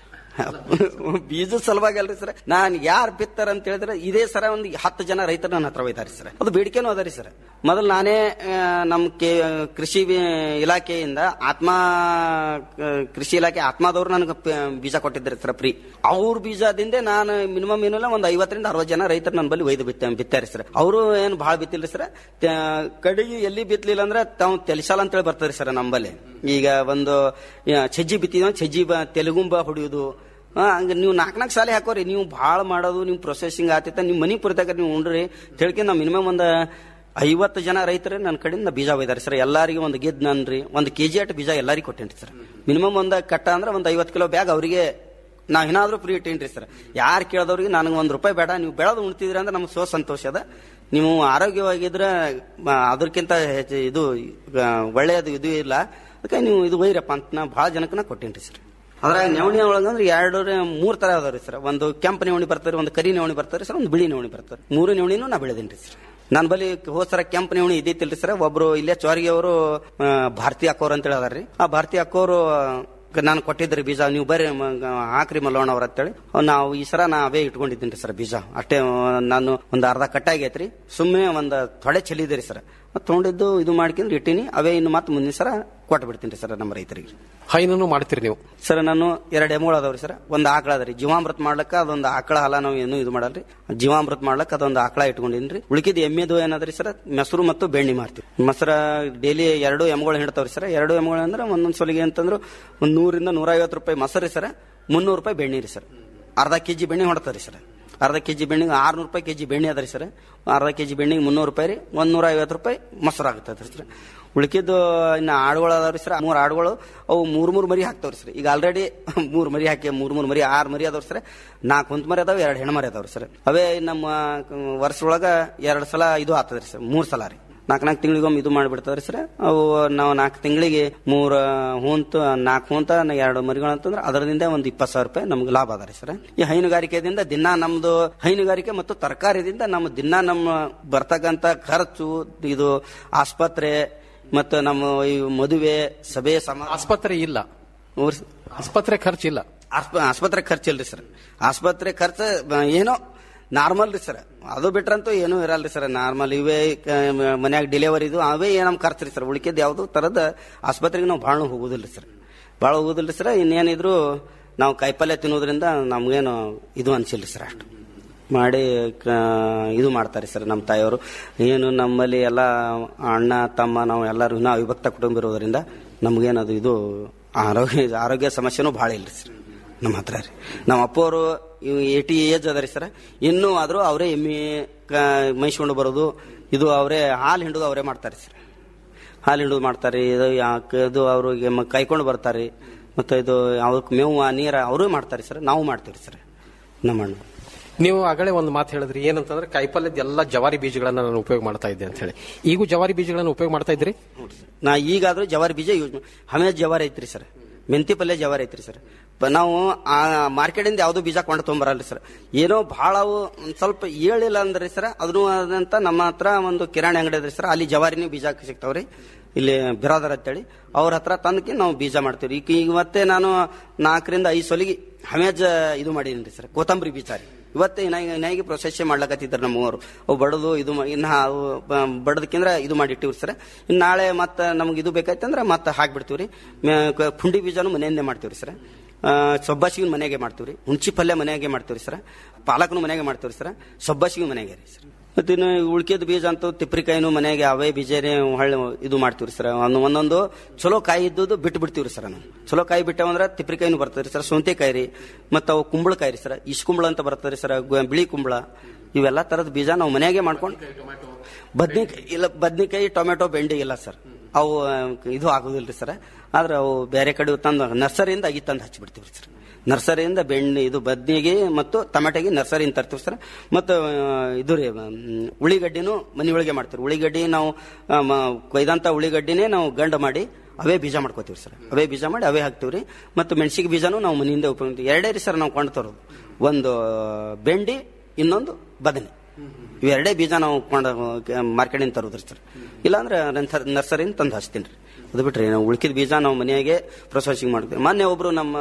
ಬೀಜದ ಸಲುವಾಗಿ ಅಲ್ರಿ ಸರ್ ನಾನು ಯಾರು ಬಿತ್ತಾರ ಅಂತ ಹೇಳಿದ್ರೆ ಇದೇ ಸರ ಒಂದು ಹತ್ತು ಜನ ರೈತರು ನನ್ನ ಹತ್ರ ಒಯ್ದಾರಿ ಸರ್ ಅದು ಬೇಡಿಕೆನೂ ಅದರಿ ಸರ್ ಮೊದಲು ನಾನೇ ಆ, ನಮ್ಮ ಕೆ ಕೃಷಿ ವಿ- ಇಲಾಖೆಯಿಂದ ಆತ್ಮ ಆ, ಕೃಷಿ ಇಲಾಖೆ ಆತ್ಮದವ್ರು ನನಗೆ ಪ- ಬೀಜ ಕೊಟ್ಟಿದ್ದಾರೆ ಸರ್ ಫ್ರೀ ಅವ್ರ ಬೀಜದಿಂದ ನಾನು ಮಿನಿಮಮ್ ಏನಿಲ್ಲ ಒಂದು ಐವತ್ತರಿಂದ ಅರವತ್ತು ಜನ ರೈತರು ನನ್ನ ಬಳಿ ಒಯ್ದು ಬಿತ್ತ ಬಿತ್ತಾರೆ ಸರ್ ಅವರು ಏನು ಭಾಳ ಬಿತ್ತಿಲ್ಲ ಸರ್ ತ- ಕಡೆಗೆ ಎಲ್ಲಿ ಬಿತ್ತಲಿಲ್ಲ ಅಂದ್ರೆ ತಾವು ತೆಲಿಸಾಲ ಅಂತೇಳಿ ಬರ್ತಾರೆ ಸರ್ ನಂಬಲ್ಲಿ ಈಗ ಒಂದು ಆ, ಸಜ್ಜಿ ಬಿತ್ತಿದ ಸಜ್ಜಿ ಬ ತೆಲುಗುಂಬ ಹೊಡಿಯೋದು ಹಾ, ಹಂಗ ನೀವು ನಾಲ್ಕು ನಾಲ್ಕು ಸಾಲಿ ಹಾಕೋರಿ ನೀವು ಭಾಳ ಮಾಡೋದು ನೀವು ಪ್ರೊಸೆಸಿಂಗ್ ಆತಿತ್ತ ನಿಮ್ಮ ಮನಿ ಪುರ್ತಕ ನೀವು ಉಂಡ್ರಿ ತಿಳ್ಕೊಂಡು ನಾವು ಮಿನಿಮಮ್ ಒಂದು ಐವತ್ತು ಜನ ರೈತರು ನನ್ನ ಕಡೆಯಿಂದ ಬೀಜ ಒಯ್ದಾರೆ ಸರ್ ಎಲ್ಲರಿಗೂ ಒಂದು ಗೆದ್ ನನ್ರಿ ಒಂದು ಕೆ ಜಿ ಅಟ್ ಬೀಜ ಎಲ್ಲರಿಗೂ ಕೊಟ್ಟೇನ್ರಿ ಸರ್ ಮಿನಿಮಮ್ ಒಂದು ಕಟ್ಟ ಅಂದ್ರೆ ಒಂದು ಐವತ್ತು ಕಿಲೋ ಬ್ಯಾಗ್ ಅವರಿಗೆ ನಾವು ಏನಾದ್ರೂ ಫ್ರೀ ಇಟ್ಟೇನ್ರಿ ಸರ್ ಯಾರು ಕೇಳಿದವ್ರಿಗೆ ನನಗೆ ಒಂದು ರೂಪಾಯಿ ಬೇಡ ನೀವು ಬೆಳೆದು ಉಣ್ತಿದ್ರಿ ಅಂದ್ರೆ ನಮ್ಗೆ ಸೋ ಸಂತೋಷ ಅದ ನೀವು ಆರೋಗ್ಯವಾಗಿದ್ರೆ ಮ, ಅದಕ್ಕಿಂತ ಹೆಚ್ಚು ಇದು ಆ, ಒಳ್ಳೆಯದು ಇದು ಇಲ್ಲ ಅದಕ್ಕೆ ನೀವು ಇದು ಒಯ್ರಪ್ಪ ಅಂತ ನಾ ಭಾಳ ಜನಕ್ಕೆ ನಾ ಕೊಟ್ಟೇನ್ರಿ ಸರ್ ಅದ್ರಾಗ ನೆವಣಿ ಒಳಗಂದ್ರೆ ಎರಡು ಮೂರ್ ತರ ಅದಾವ್ರಿ ಸರ್ ಒಂದು ಕೆಂಪು ನೆವಣಿ ಬರ್ತಾರೆ ಒಂದು ಕರಿ ನೆವಣಿ ಬರ್ತಾರೆ ಸರ್ ಒಂದು ಬಿಳಿ ನೆವಣಿ ಬರ್ತಾರೆ ಮೂರು ನೆವಣಿನೂ ನಾ ಬೆಳೆದೇನ್ರಿ ಸರ್ ನನ್ನ ಬಳಿ ಹೋದ್ ಸರ ಕೆಂಪು ನೆವಣಿ ಇದ್ದಿತ್ತಿಲ್ರಿ ಸರ್ ಒಬ್ರು ಇಲ್ಲೇ ಚೋರಿಗೆ ಅವರು ಭಾರತಿ ಅಕ್ಕೋರ್ ಅಂತ ಹೇಳಿದಾರ್ರಿ ಆ ಭಾರತಿ ಅಕ್ಕೋರು ನಾನು ಕೊಟ್ಟಿದ್ರಿ ಬೀಜ ನೀವು ಬರ್ರಿ ಮ- ಹಾಕ್ರಿ ಮಲ್ಲೋಣ ಅವ್ರ ಅಂತೇಳಿ ನಾವು ಈ ಸರ ನಾ ಅವೇ ಇಟ್ಕೊಂಡಿದ್ದೀನಿ ಸರ್ ಬೀಜ ಅಷ್ಟೇ ಆ, ನಾನು ಒಂದು ಅರ್ಧ ಕಟ್ಟಾಗೈತ್ರಿ ಸುಮ್ಮನೆ ಒಂದು ತೊಡೆ ಚೆಲ್ಲಿದ್ರಿ ಸರ್ ತೊಗೊಂಡಿದ್ದು ಇದು ಮಾಡ್ಕೊಂಡು ಇಟ್ಟೀನಿ ಅವೇ ಇನ್ನು ಮತ್ತೆ ಮುಂದಿನ ಸರ ಕೊಟ್ಟು ಬಿಡ್ತೀನಿ ಸರ್ ನಮ್ಮ ರೈತರಿಗೆ ಹೈನನ್ನು ಮಾಡ್ತೀರಿ ನೀವು ಸರ್ ನಾನು ಎರಡು ಎಮ್ಗಳು ಅದಾವ್ರಿ ಸರ್ ಒಂದು ಆಕಳ ಅದ ರೀ ಜೀವಾಮೃತ ಮಾಡ್ಲಕ್ಕ ಅದೊಂದು ಆಕಳ ಹಾಲ ನಾವು ಏನು ಇದು ಮಾಡಲ್ರಿ ಜೀವಾಮೃತ ಮಾಡ್ಲಕ್ಕ ಅದೊಂದು ಆಕಳ ಇಟ್ಕೊಂಡಿನ್ರಿ ಉಳಿಕಿದ ಎಮ್ಮೆದು ಏನದ್ರಿ ಸರ್ ಮೊಸರು ಮತ್ತು ಬೆಣ್ಣೆ ಮಾರ್ತೀವಿ ಮೊಸರ ಡೈಲಿ ಎರಡು ಎಮ್ಗಳು ಹಿಡ್ತಾವ್ರಿ ಸರ್ ಎರಡು ಎಮ್ಗಳು ಅಂದ್ರೆ ಒಂದೊಂದು ಸೊಲಿಗೆ ಅಂತಂದ್ರೆ ಒಂದು ನೂರಿಂದ ನೂರ ಐವತ್ತು ರೂಪಾಯಿ ಮೊಸರು ಸರ್ ಮುನ್ನೂರು ರೂಪಾಯಿ ಬೆಣ್ಣೆ ರೀ ಸರ್ ಅರ್ಧ ಕೆ ಜಿ ಬೆಣ್ಣೆ ಹೊಡ್ತಾರೆ ಸರ್ ಅರ್ಧ ಕೆ ಜಿ ಬೆಣ್ಣಿಗೆ ಆರ್ನೂರು ರೂಪಾಯಿ ಕೆ ಜಿ ಬೆಣ್ಣೆ ಅದ ರೀ ಸರ್ ಅರ್ಧ ಕೆ ಜಿ ಬೆಣ್ಣಿಗೆ ಮುನ್ನೂರು ರೂಪಾಯಿ ರೀ ಒಂದು ನೂರ ಐವತ್ತು ರೂಪಾಯಿ ಮೊಸರು ಆಗುತ್ತೆ ಸರ್ ಉಳ್ಕಿದ್ದು ಇನ್ನು ಆಡುಗಳು ಅದಾವ್ರಿ ಸರ್ ಮೂರು ಆಡುಗಳು ಅವು ಮೂರು ಮೂರು ಮರಿ ಹಾಕ್ತಾವ್ರಿ ಸರ್ ಈಗ ಆಲ್ರೆಡಿ ಮೂರು ಮರಿ ಹಾಕಿ ಮೂರು ಮೂರು ಮರಿ ಆರು ಮರಿ ಅದಾವ್ರಿ ಸರ್ ನಾಲ್ಕು ಹೊಂತ ಮರಿ ಅದಾವ ಎರಡು ಹೆಣ್ಣು ಮರಿ ಅದಾವ್ರಿ ಸರ್ ಅವೇ ನಮ್ಮ ವರ್ಷ ಒಳಗೆ ಎರಡು ಸಲ ಇದು ಆಗ್ತದ್ರಿ ಸರ್ ಮೂರು ಸಲ ರೀ ನಾಲ್ಕು ನಾಲ್ಕು ತಿಂಗಳಿಗೊಮ್ಮೆ ಇದು ಮಾಡಿಬಿಡ್ತಾರೆ ಸರ್ ಅವು ನಾವು ನಾಲ್ಕು ತಿಂಗಳಿಗೆ ಮೂರ ಹೂಂತ ನಾಲ್ಕು ಹೂಂತ ಎರಡು ಮರಿಗಳು ಅಂತಂದ್ರೆ ಅದರದಿಂದ ಒಂದು ಇಪ್ಪತ್ತು ಸಾವಿರ ರೂಪಾಯಿ ನಮ್ಗೆ ಲಾಭ ಅದ ರೀ ಸರ್ ಈ ಹೈನುಗಾರಿಕೆದಿಂದ ದಿನ ನಮ್ದು ಹೈನುಗಾರಿಕೆ ಮತ್ತು ತರಕಾರಿದಿಂದ ನಮ್ಮ ದಿನ ನಮ್ಮ ಬರ್ತಕ್ಕಂಥ ಖರ್ಚು ಇದು ಆಸ್ಪತ್ರೆ ಮತ್ತು ನಮ್ಮ ಈ ಮದುವೆ ಸಭೆ ಸಮ ಆಸ್ಪತ್ರೆ ಇಲ್ಲ ಊರ್- ಆಸ್ಪತ್ರೆ ಖರ್ಚಿಲ್ಲ ಆಸ್ಪ- ಆಸ್ಪತ್ರೆ ಖರ್ಚಿಲ್ರಿ ಸರ್ ಆಸ್ಪತ್ರೆ ಖರ್ಚು ಬ- ಏನೋ ನಾರ್ಮಲ್ ರೀ ಸರ್ ಅದು ಬಿಟ್ರಂತೂ ಏನೂ ಇರಲ್ರಿ ಸರ್ ನಾರ್ಮಲ್ ಇವೇ ಮನ್ಯಾಗ ಡೆಲಿವರಿ ಇದು ಅವೇ ನಮ್ ಖರ್ಚು ರೀ ಸರ್ ಉಳಿಕೆದ್ ಯಾವ್ದು ತರದ ಆಸ್ಪತ್ರೆಗೆ ನಾವು ಭಾಳ ಹೋಗುದಿಲ್ಲ ಸರ್ ಭಾಳ ಹೋಗುದಿಲ್ಲ ಸರ್ ಇನ್ನೇನಿದ್ರು ನಾವು ಕಾಯಿಪಲ್ಯ ತಿನ್ನೋದ್ರಿಂದ ನಮ್ಗೇನು ಇದು ಅನ್ಸಿಲ್ರಿ ಸರ್ ಅಷ್ಟು ಮಾಡಿ ಕ- ಇದು ಮಾಡ್ತಾರೆ ಸರ್ ನಮ್ಮ ತಾಯಿಯವರು ಏನು ನಮ್ಮಲ್ಲಿ ಎಲ್ಲ ಅಣ್ಣ ತಮ್ಮ ನಾವು ಎಲ್ಲರೂ ಇನ್ನೂ ಅವಿಭಕ್ತ ಕುಟುಂಬ ಇರೋದ್ರಿಂದ ನಮಗೇನದು ಇದು ಆರೋಗ್ಯ ಆರೋಗ್ಯ ಸಮಸ್ಯೆನೂ ಭಾಳ ಇಲ್ರಿ ಸರ್ ನಮ್ಮ ಹತ್ರ ರೀ ನಮ್ಮ ಅಪ್ಪವರು ಏಟಿ ಏಜ್ ಅದ ರೀ ಸರ್ ಇನ್ನೂ ಆದರೂ ಅವರೇ ಎಮ್ಮೆ ಕ- ಮೇಯ್ಸ್ಕೊಂಡು ಬರೋದು ಇದು ಅವರೇ ಹಾಲು ಹಿಂಡೋದು ಅವರೇ ಮಾಡ್ತಾರೆ ಸರ್ ಹಾಲು ಹಿಂಡೋದು ಮಾಡ್ತಾರೆ ಇದು ಯಾಕೆ ಇದು ಅವ್ರಿಗೆ ಮ- ಕಾಯ್ಕೊಂಡು ಬರ್ತಾರೆ ಮತ್ತು ಇದು ಅವಕ್ಕೆ ಮೇವು ನೀರ ಅವರೂ ಮಾಡ್ತಾರೆ ಸರ್ ನಾವು ಮಾಡ್ತೀವಿ ಸರ್ ನಮ್ಮ ಅಣ್ಣ ನೀವು ಆಗಲೇ ಒಂದು ಮಾತು ಹೇಳಿದ್ರಿ ಏನಂತಂದ್ರೆ ಕಾಯಿಪಲ್ಯದ ಎಲ್ಲ ಜವಾರಿ ಬೀಜಗಳನ್ನ ನಾನು ಉಪಯೋಗ ಮಾಡ್ತಾ ಇದ್ದೆ ಅಂತ ಹೇಳಿ ಈಗೂ ಜವಾರಿ ಬೀಜಗಳನ್ನ ಉಪಯೋಗ ಮಾಡ್ತಾ ಇದ್ರಿ ನಾ ಈಗಾದ್ರೂ ಜವಾರಿ ಬೀಜ ಯೂಸ್ ಹಮೇ ಜವಾರಿ ಐತ್ರಿ ಸರ್ ಮೆಂತಿ ಪಲ್ಯ ಜವಾರಿ ಐತ್ರಿ ಸರ್ ಪ- ನಾವು ಆ ಮಾರ್ಕೆಟಿಂದ ಯಾವ್ದು ಬೀಜ ಕೊಂಡು ತೊಗೊಂಬರಲ್ರಿ ಸರ್ ಏನೋ ಭಾಳ ಅವು ಒಂದ್ ಸ್ವಲ್ಪ ಹೇಳಿಲ್ಲ ಅಂದ್ರೆ ಸರ್ ಅದನ್ನು ಅದಂತ ನಮ್ಮ ಹತ್ರ ಒಂದು ಕಿರಾಣಿ ಅಂಗಡಿ ಅದ್ರಿ ಸರ್ ಅಲ್ಲಿ ಜವಾರಿನೂ ಬೀಜ ಸಿಗ್ತಾವ್ರಿ ಇಲ್ಲಿ ಬಿರಾದರ್ ಅಂತೇಳಿ ಅವ್ರ ಹತ್ರ ತಂದಕ್ಕೆ ನಾವು ಬೀಜ ಮಾಡ್ತೀವಿ ಈಗ ಈಗ ಮತ್ತೆ ನಾನು ನಾಲ್ಕರಿಂದ ಐದು ಸೊಲಿಗೆ ಹಮೇಜ್ ಇದು ಮಾಡೀನಿ ಸರ್ ಕೊತ್ತಂಬರಿ ಬೀಜ ರೀ ಇವತ್ತೇ ಇನ್ನಾಗಿ ಪ್ರೊಸೆಸ್ ಮಾಡ್ಲಕತ್ತಿದ್ದಾರೆ ನಮ್ಮವರು ಅವು ಬಡದು ಇದು ಮಾ- ಇನ್ನ ಅವು ಬ- ಬಡದಕ್ಕಿಂದ್ರ ಇದು ಮಾಡಿ ಇಟ್ಟಿವ್ರಿ ಸರ್ ಇನ್ನು ನಾಳೆ ಮತ್ತೆ ನಮ್ಗೆ ಇದು ಬೇಕಾಯ್ತಂದ್ರೆ ಮತ್ತೆ ಹಾಕ್ಬಿಡ್ತೀವಿ ರೀ ಪುಂಡಿ ಬೀಜನೂ ಮನೆಯಿಂದೇ ಮಾಡ್ತೀವ್ರಿ ಸರ್ ಸೊಬ್ಬಾಸಿಗೆ ಮನೆಗೆ ಮಾಡ್ತೀವ್ರಿ ಹುಂಚಿ ಪಲ್ಯ ಮನೆಯಾಗೆ ಮಾಡ್ತೀವ್ರಿ ಸರ್ ಪಾಲಕನು ಮನೆಗೆ ಮಾಡ್ತೀವ್ರಿ ಸರ್ ಸೊಬ್ಬಾಸಿಗೆ ಮನೆಗೆ ರೀ ಸರ್ ಮತ್ತೆ ಇನ್ನು ಉಳ್ಕಿದ ಬೀಜ ಅಂತೂ ತಿಪ್ರಿಕಾಯಿನೂ ಮನೆಗೆ ಅವೇ ಬೀಜನೇ ಹೊಳ್ಳಿ ಇದು ಮಾಡ್ತೀವ್ರಿ ಸರ್ ಒಂದು ಒಂದೊಂದು ಚಲೋ ಕಾಯಿ ಇದ್ದದ್ದು ಬಿಟ್ಟು ಬಿಡ್ತೀವ್ರಿ ಸರ್ ನಾವು ಚಲೋ ಕಾಯಿ ಬಿಟ್ಟವಂದ್ರೆ ತಿಪ್ರಿಕಾಯಿನೂ ಬರ್ತದೆ ಸರ್ ಸೌಂತೆಕಾಯಿ ರೀ ಮತ್ತು ಅವು ಕುಂಬಳಕಾಯಿ ರೀ ಸರ್ ಇಸ್ಕುಂಬಳ ಅಂತ ಬರ್ತದೆ ಸರ್ ಗು- ಬಿಳಿ ಕುಂಬಳ ಇವೆಲ್ಲ ತರದ ಬೀಜ ನಾವು ಮನೆಯಾಗೆ ಮಾಡ್ಕೊಂಡು ಬದ್ನಿಕಾಯಿ ಇಲ್ಲ ಬದ್ನಿಕಾಯಿ ಟೊಮೆಟೊ ಬೆಂಡಿ ಇಲ್ಲ ಸರ್ ಅವು ಆ, ಇದು ಆಗೋದಿಲ್ಲ ರೀ ಸರ್ ಆದ್ರೆ ಅವು ಬೇರೆ ಕಡೆ ತಂದು ನರ್ಸರಿಯಿಂದ ಅಗಿ ತಂದು ಹಚ್ಚಿಬಿಡ್ತೀವಿ ಸರ್ ನರ್ಸರಿಯಿಂದ ಬೆಣ್ಣೆ ಇದು ಬದ್ನಿಗೆ ಮತ್ತು ಟೊಮೆಟೊಗೆ ನರ್ಸರಿಯಿಂದ ತರ್ತೀವಿ ಸರ್ ಮತ್ತು ಆ, ಇದು ರೀ ಮ್, ಉಳ್ಳಿಗಡ್ಡಿನೂ ಮನೆ ಒಳಗೆ ಮಾಡ್ತೀವಿ ಉಳ್ಳಿಗಡ್ಡಿ ನಾವು ಆ, ಮ- ಕೊಯ್ದಂಥ ಉಳ್ಳಿಗಡ್ಡಿನೇ ನಾವು ಗಂಡು ಮಾಡಿ ಅವೇ ಬೀಜ ಮಾಡ್ಕೋತೀವಿ ಸರ್ ಅವೇ ಬೀಜ ಮಾಡಿ ಅವೇ ಹಾಕ್ತೀವಿ ರೀ ಮತ್ತು ಮೆಣಸಿಗೆ ಬೀಜನೂ ನಾವು ಮನೆಯಿಂದ ಉಪಯೋಗ ಎರಡೇ ರೀ ಸರ್ ನಾವು ಕೊಂಡು ತರೋದು ಒಂದು ಬೆಂಡಿ ಇನ್ನೊಂದು ಬದನೆ ಇವೆರಡೇ ಬೀಜ ನಾವು ಕೊಂಡು ಮಾರ್ಕೆಟಿಂದ ತರೋದ್ರಿ ಸರ್ ಇಲ್ಲಾಂದ್ರೆ ನರ್ಸರ್- ನರ್ಸರಿಯಿಂದ ತಂದು ಹಚ್ತೀನಿ ರೀ ಅದು ಬಿಟ್ರಿ ನಾವು ಉಳ್ಕಿದ ಬೀಜ ನಾವು ಮನೆಯಾಗೆ ಪ್ರೊಸೆಸಿಂಗ್ ಮಾಡ್ತೀವಿ ಮೊನ್ನೆ ಒಬ್ರು ನಮ್ಮ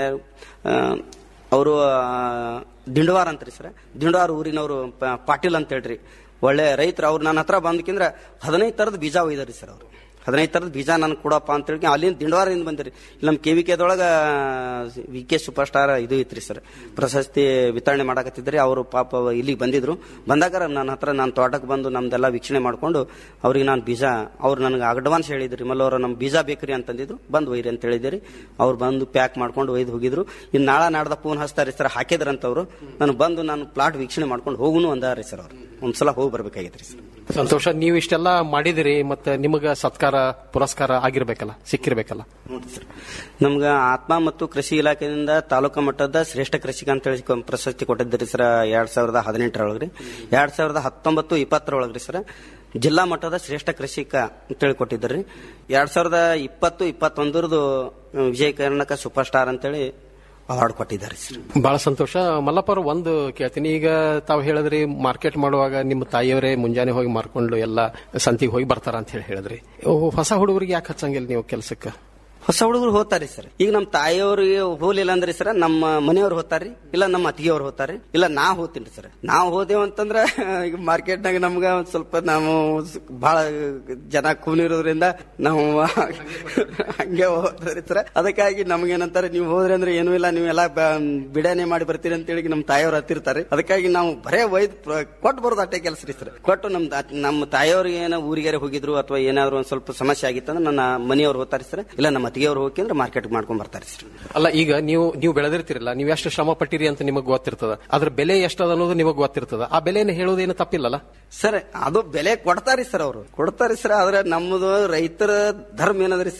ಅವರು ದಿಂಡವಾರ ಅಂತ್ರಿ ಸರ್ ದಿಂಡವಾರ ಊರಿನವರು ಪ- ಪಾಟೀಲ್ ಅಂತ ಹೇಳ್ರಿ ಒಳ್ಳೆ ರೈತರು ಅವ್ರು ನನ್ನ ಹತ್ರ ಬಂದಕ್ಕಿಂದ್ರ ಹದಿನೈದು ಥರದ ಬೀಜ ಒಯ್ದಾರಿ ಸರ್ ಅವರು ಹದಿನೈದು ಥರದ ಬೀಜ ನನಗೆ ಕೊಡಪ್ಪ ಅಂತ ಹೇಳಿ ಅಲ್ಲಿಂದ ದಿಂಡವಾರದಿಂದ ಬಂದಿರಿ ಇಲ್ಲಿ ನಮ್ಮ ಕೆ ವಿ ಕೆದೊಳಗೆ ವಿ ಕೆ ಸೂಪರ್ ಸ್ಟಾರ್ ಇದು ಐತ್ರಿ ಸರ್ ಪ್ರಶಸ್ತಿ ವಿತರಣೆ ಮಾಡಕತ್ತಿದ್ರಿ ಅವರು ಪಾಪ ಇಲ್ಲಿಗೆ ಬಂದಿದ್ರು ಬಂದಾಗ ನನ್ನ ಹತ್ರ ನಾನು ತೋಟಕ್ಕೆ ಬಂದು ನಮ್ದೆಲ್ಲ ವೀಕ್ಷಣೆ ಮಾಡಿಕೊಂಡು ಅವ್ರಿಗೆ ನಾನು ಬೀಜ ಅವ್ರು ನನಗೆ ಅಡ್ವಾನ್ಸ್ ಹೇಳಿದ್ರಿ ಮಲ್ಲವರು ನಮ್ಮ ಬೀಜ ಬೇಕ್ರಿ ಅಂತಂದಿದ್ರು ಬಂದು ಒಯ್ರಿ ಅಂತ ಹೇಳಿದಿರಿ ಅವ್ರು ಬಂದು ಪ್ಯಾಕ್ ಮಾಡ್ಕೊಂಡು ಒಯ್ದು ಹೋಗಿದ್ರು ಇನ್ನು ನಾಳೆ ನಾಡ್ದ ಫೋನ್ ಹಚ್ತಾರೆ ಸರ್ ಹಾಕಿದ್ರಂತವ್ರು ನಾನು ಬಂದು ನಾನು ಪ್ಲಾಟ್ ವೀಕ್ಷಣೆ ಮಾಡ್ಕೊಂಡು ಹೋಗುನು ಅಂದಾರಿ ಸರ್ ಅವ್ರು ಒಂದ್ಸಲ ಹೋಗಿ ಬರ್ಬೇಕಾಗಿತ್ರಿ ಸರ್ ಸಂತೋಷ ನೀವು ಇಷ್ಟೆಲ್ಲ ಮಾಡಿದಿರಿ ಮತ್ತೆ ನಿಮಗ ಸತ್ಕಾರ ಪುರಸ್ಕಾರ ಆಗಿರ್ಬೇಕಲ್ಲ ಸಿಕ್ಕಿರ್ಬೇಕಲ್ಲ ನೋಡ್ರಿ ಸರ್ ನಮ್ಗೆ ಆತ್ಮ ಮತ್ತು ಕೃಷಿ ಇಲಾಖೆಯಿಂದ ತಾಲೂಕು ಮಟ್ಟದ ಶ್ರೇಷ್ಠ ಕೃಷಿಕ ಅಂತ ಹೇಳಿ ಕ- ಪ್ರಶಸ್ತಿ ಕೊಟ್ಟಿದ್ದೀರಿ ಸರ್ ಎರಡ್ ಸಾವಿರದ ಹದಿನೆಂಟರೊಳಗ್ರಿ ಎರಡ್ ಸಾವಿರದ ಹತ್ತೊಂಬತ್ತು ಇಪ್ಪತ್ತರೊಳಗ್ರಿ ಸರ್ ಜಿಲ್ಲಾ ಮಟ್ಟದ ಶ್ರೇಷ್ಠ ಕೃಷಿಕ ಅಂತೇಳಿ ಕೊಟ್ಟಿದ್ದೀರಿ ಎರಡ್ ಸಾವಿರದ ಇಪ್ಪತ್ತು ಇಪ್ಪತ್ತೊಂದರದು ವಿಜಯ ಕರ್ನಾಟಕ ಸೂಪರ್ ಸ್ಟಾರ್ ಅಂತೇಳಿ ಅವಾರ್ಡ್ ಕೊಟ್ಟಿದ್ದಾರೆ ಸರ್ ಬಹಳ ಸಂತೋಷ ಮಲ್ಲಪ್ಪ ಅವ್ರು ಒಂದು ಕೇಳ್ತೀನಿ ಈಗ ತಾವು ಹೇಳಿದ್ರಿ ಮಾರ್ಕೆಟ್ ಮಾಡುವಾಗ ನಿಮ್ಮ ತಾಯಿಯವರೇ ಮುಂಜಾನೆ ಹೋಗಿ ಮಾರ್ಕೊಂಡು ಎಲ್ಲ ಸಂತಿಗೆ ಹೋಗಿ ಬರ್ತಾರ ಅಂತ ಹೇಳಿ ಹೇಳಿದ್ರಿ ಓ, ಹೊಸ ಹುಡುಗರಿಗೆ ಯಾಕೆ ಹಚ್ಚಂಗಿಲ್ಲ ನೀವು ಕೆಲಸಕ್ಕೆ ಹೊಸ ಹುಡುಗರು ಹೋಗ್ತಾರಿ ಸರ್ ಈಗ ನಮ್ಮ ತಾಯಿಯವ್ರಿಗೆ ಹೋಗ್ಲಿಲ್ಲ ಅಂದ್ರೆ ಸರ್ ನಮ್ಮ ಮನೆಯವ್ರು ಹೋಗ್ತಾರ್ರಿ ಇಲ್ಲ ನಮ್ಮ ಅತ್ತಿಗೆಯವ್ರು ಹೋಗ್ತಾರ್ರಿ ಇಲ್ಲ ನಾ ಹೋಗ್ತೀನಿ ಸರ್ ನಾವು ಹೋದೇವು ಅಂತಂದ್ರ ಈಗ ಮಾರ್ಕೆಟ್ನಾಗ ನಮ್ಗ ಒಂದ್ ಸ್ವಲ್ಪ ನಾವು ಬಹಳ ಜನ ಕೂನಿರೋದ್ರಿಂದ ನಾವು ಹಂಗೆ ಹೋಗ್ತಾರೆ ಸರ್ ಅದಕ್ಕಾಗಿ ನಮ್ಗೇನಂತಾರೆ ನೀವು ಹೋದ್ರಿ ಅಂದ್ರೆ ಏನೂ ಇಲ್ಲ ನೀವೆಲ್ಲ ಬ- ಬಿಡಾನೆ ಮಾಡಿ ಬರ್ತೀರಿ ಅಂತೇಳಿ ನಮ್ಮ ತಾಯಿಯವ್ರು ಹತ್ತಿರ್ತಾರೆ ಅದಕ್ಕಾಗಿ ನಾವು ಬರೇ ಒಯ್ದು ಪ್ರ- ಕೊಟ್ಟು ಬರೋದು ಅಟ್ಟೆ ಕೆಲಸ ರೀ ಸರ್ ಕೊಟ್ಟು ನಮ್ ತಾ- ನಮ್ಮ ತಾಯಿಯವ್ರಿಗೆ ಏನೋ ಊರಿಗೆ ಹೋಗಿದ್ರು ಅಥವಾ ಏನಾದ್ರು ಒಂದ್ ಸ್ವಲ್ಪ ಸಮಸ್ಯೆ ಆಗಿತ್ತಂದ್ರೆ ನನ್ನ ಮನೆಯವ್ರು ಹೋಗ್ತಾರೆ ಸರ್ ಇಲ್ಲ ನಮ್ಮ ಅತ್ತಿಗೆಯವ್ರು ಹೋಗಿ ಅಂದ್ರೆ ಮಾರ್ಕೆಟ್ ಮಾಡ್ಕೊಂಡ್ ಬರ್ತಾರೆ ಸರ್ ಅಲ್ಲ ಈಗ ನೀವು ನೀವು ಬೆಳೆದಿರ್ತಿರಲ್ಲ ನೀವು ಎಷ್ಟು ಶ್ರಮ ಪಟ್ಟಿರಿ ಅಂತ ನಿಮಗೆ ಗೊತ್ತಿರ್ತದ ಅದ್ರ ಬೆಲೆ ಎಷ್ಟದ ಅನ್ನೋದು ನಿಮಗೆ ಗೊತ್ತಿರ್ತದ ಆ ಬೆಲೆಯನ್ನು ಹೇಳೋದೇನು ತಪ್ಪಿಲ್ಲಲ್ಲ ಸರ್ ಅದು ಬೆಲೆ ಕೊಡ್ತಾರಿ ಸರ್ ಅವರು ಕೊಡ್ತಾರಿ ಸರ್ ಆದ್ರೆ ನಮ್ಮದು ರೈತರ ಧರ್ಮ ಏನದ್ರಿ ಸರ್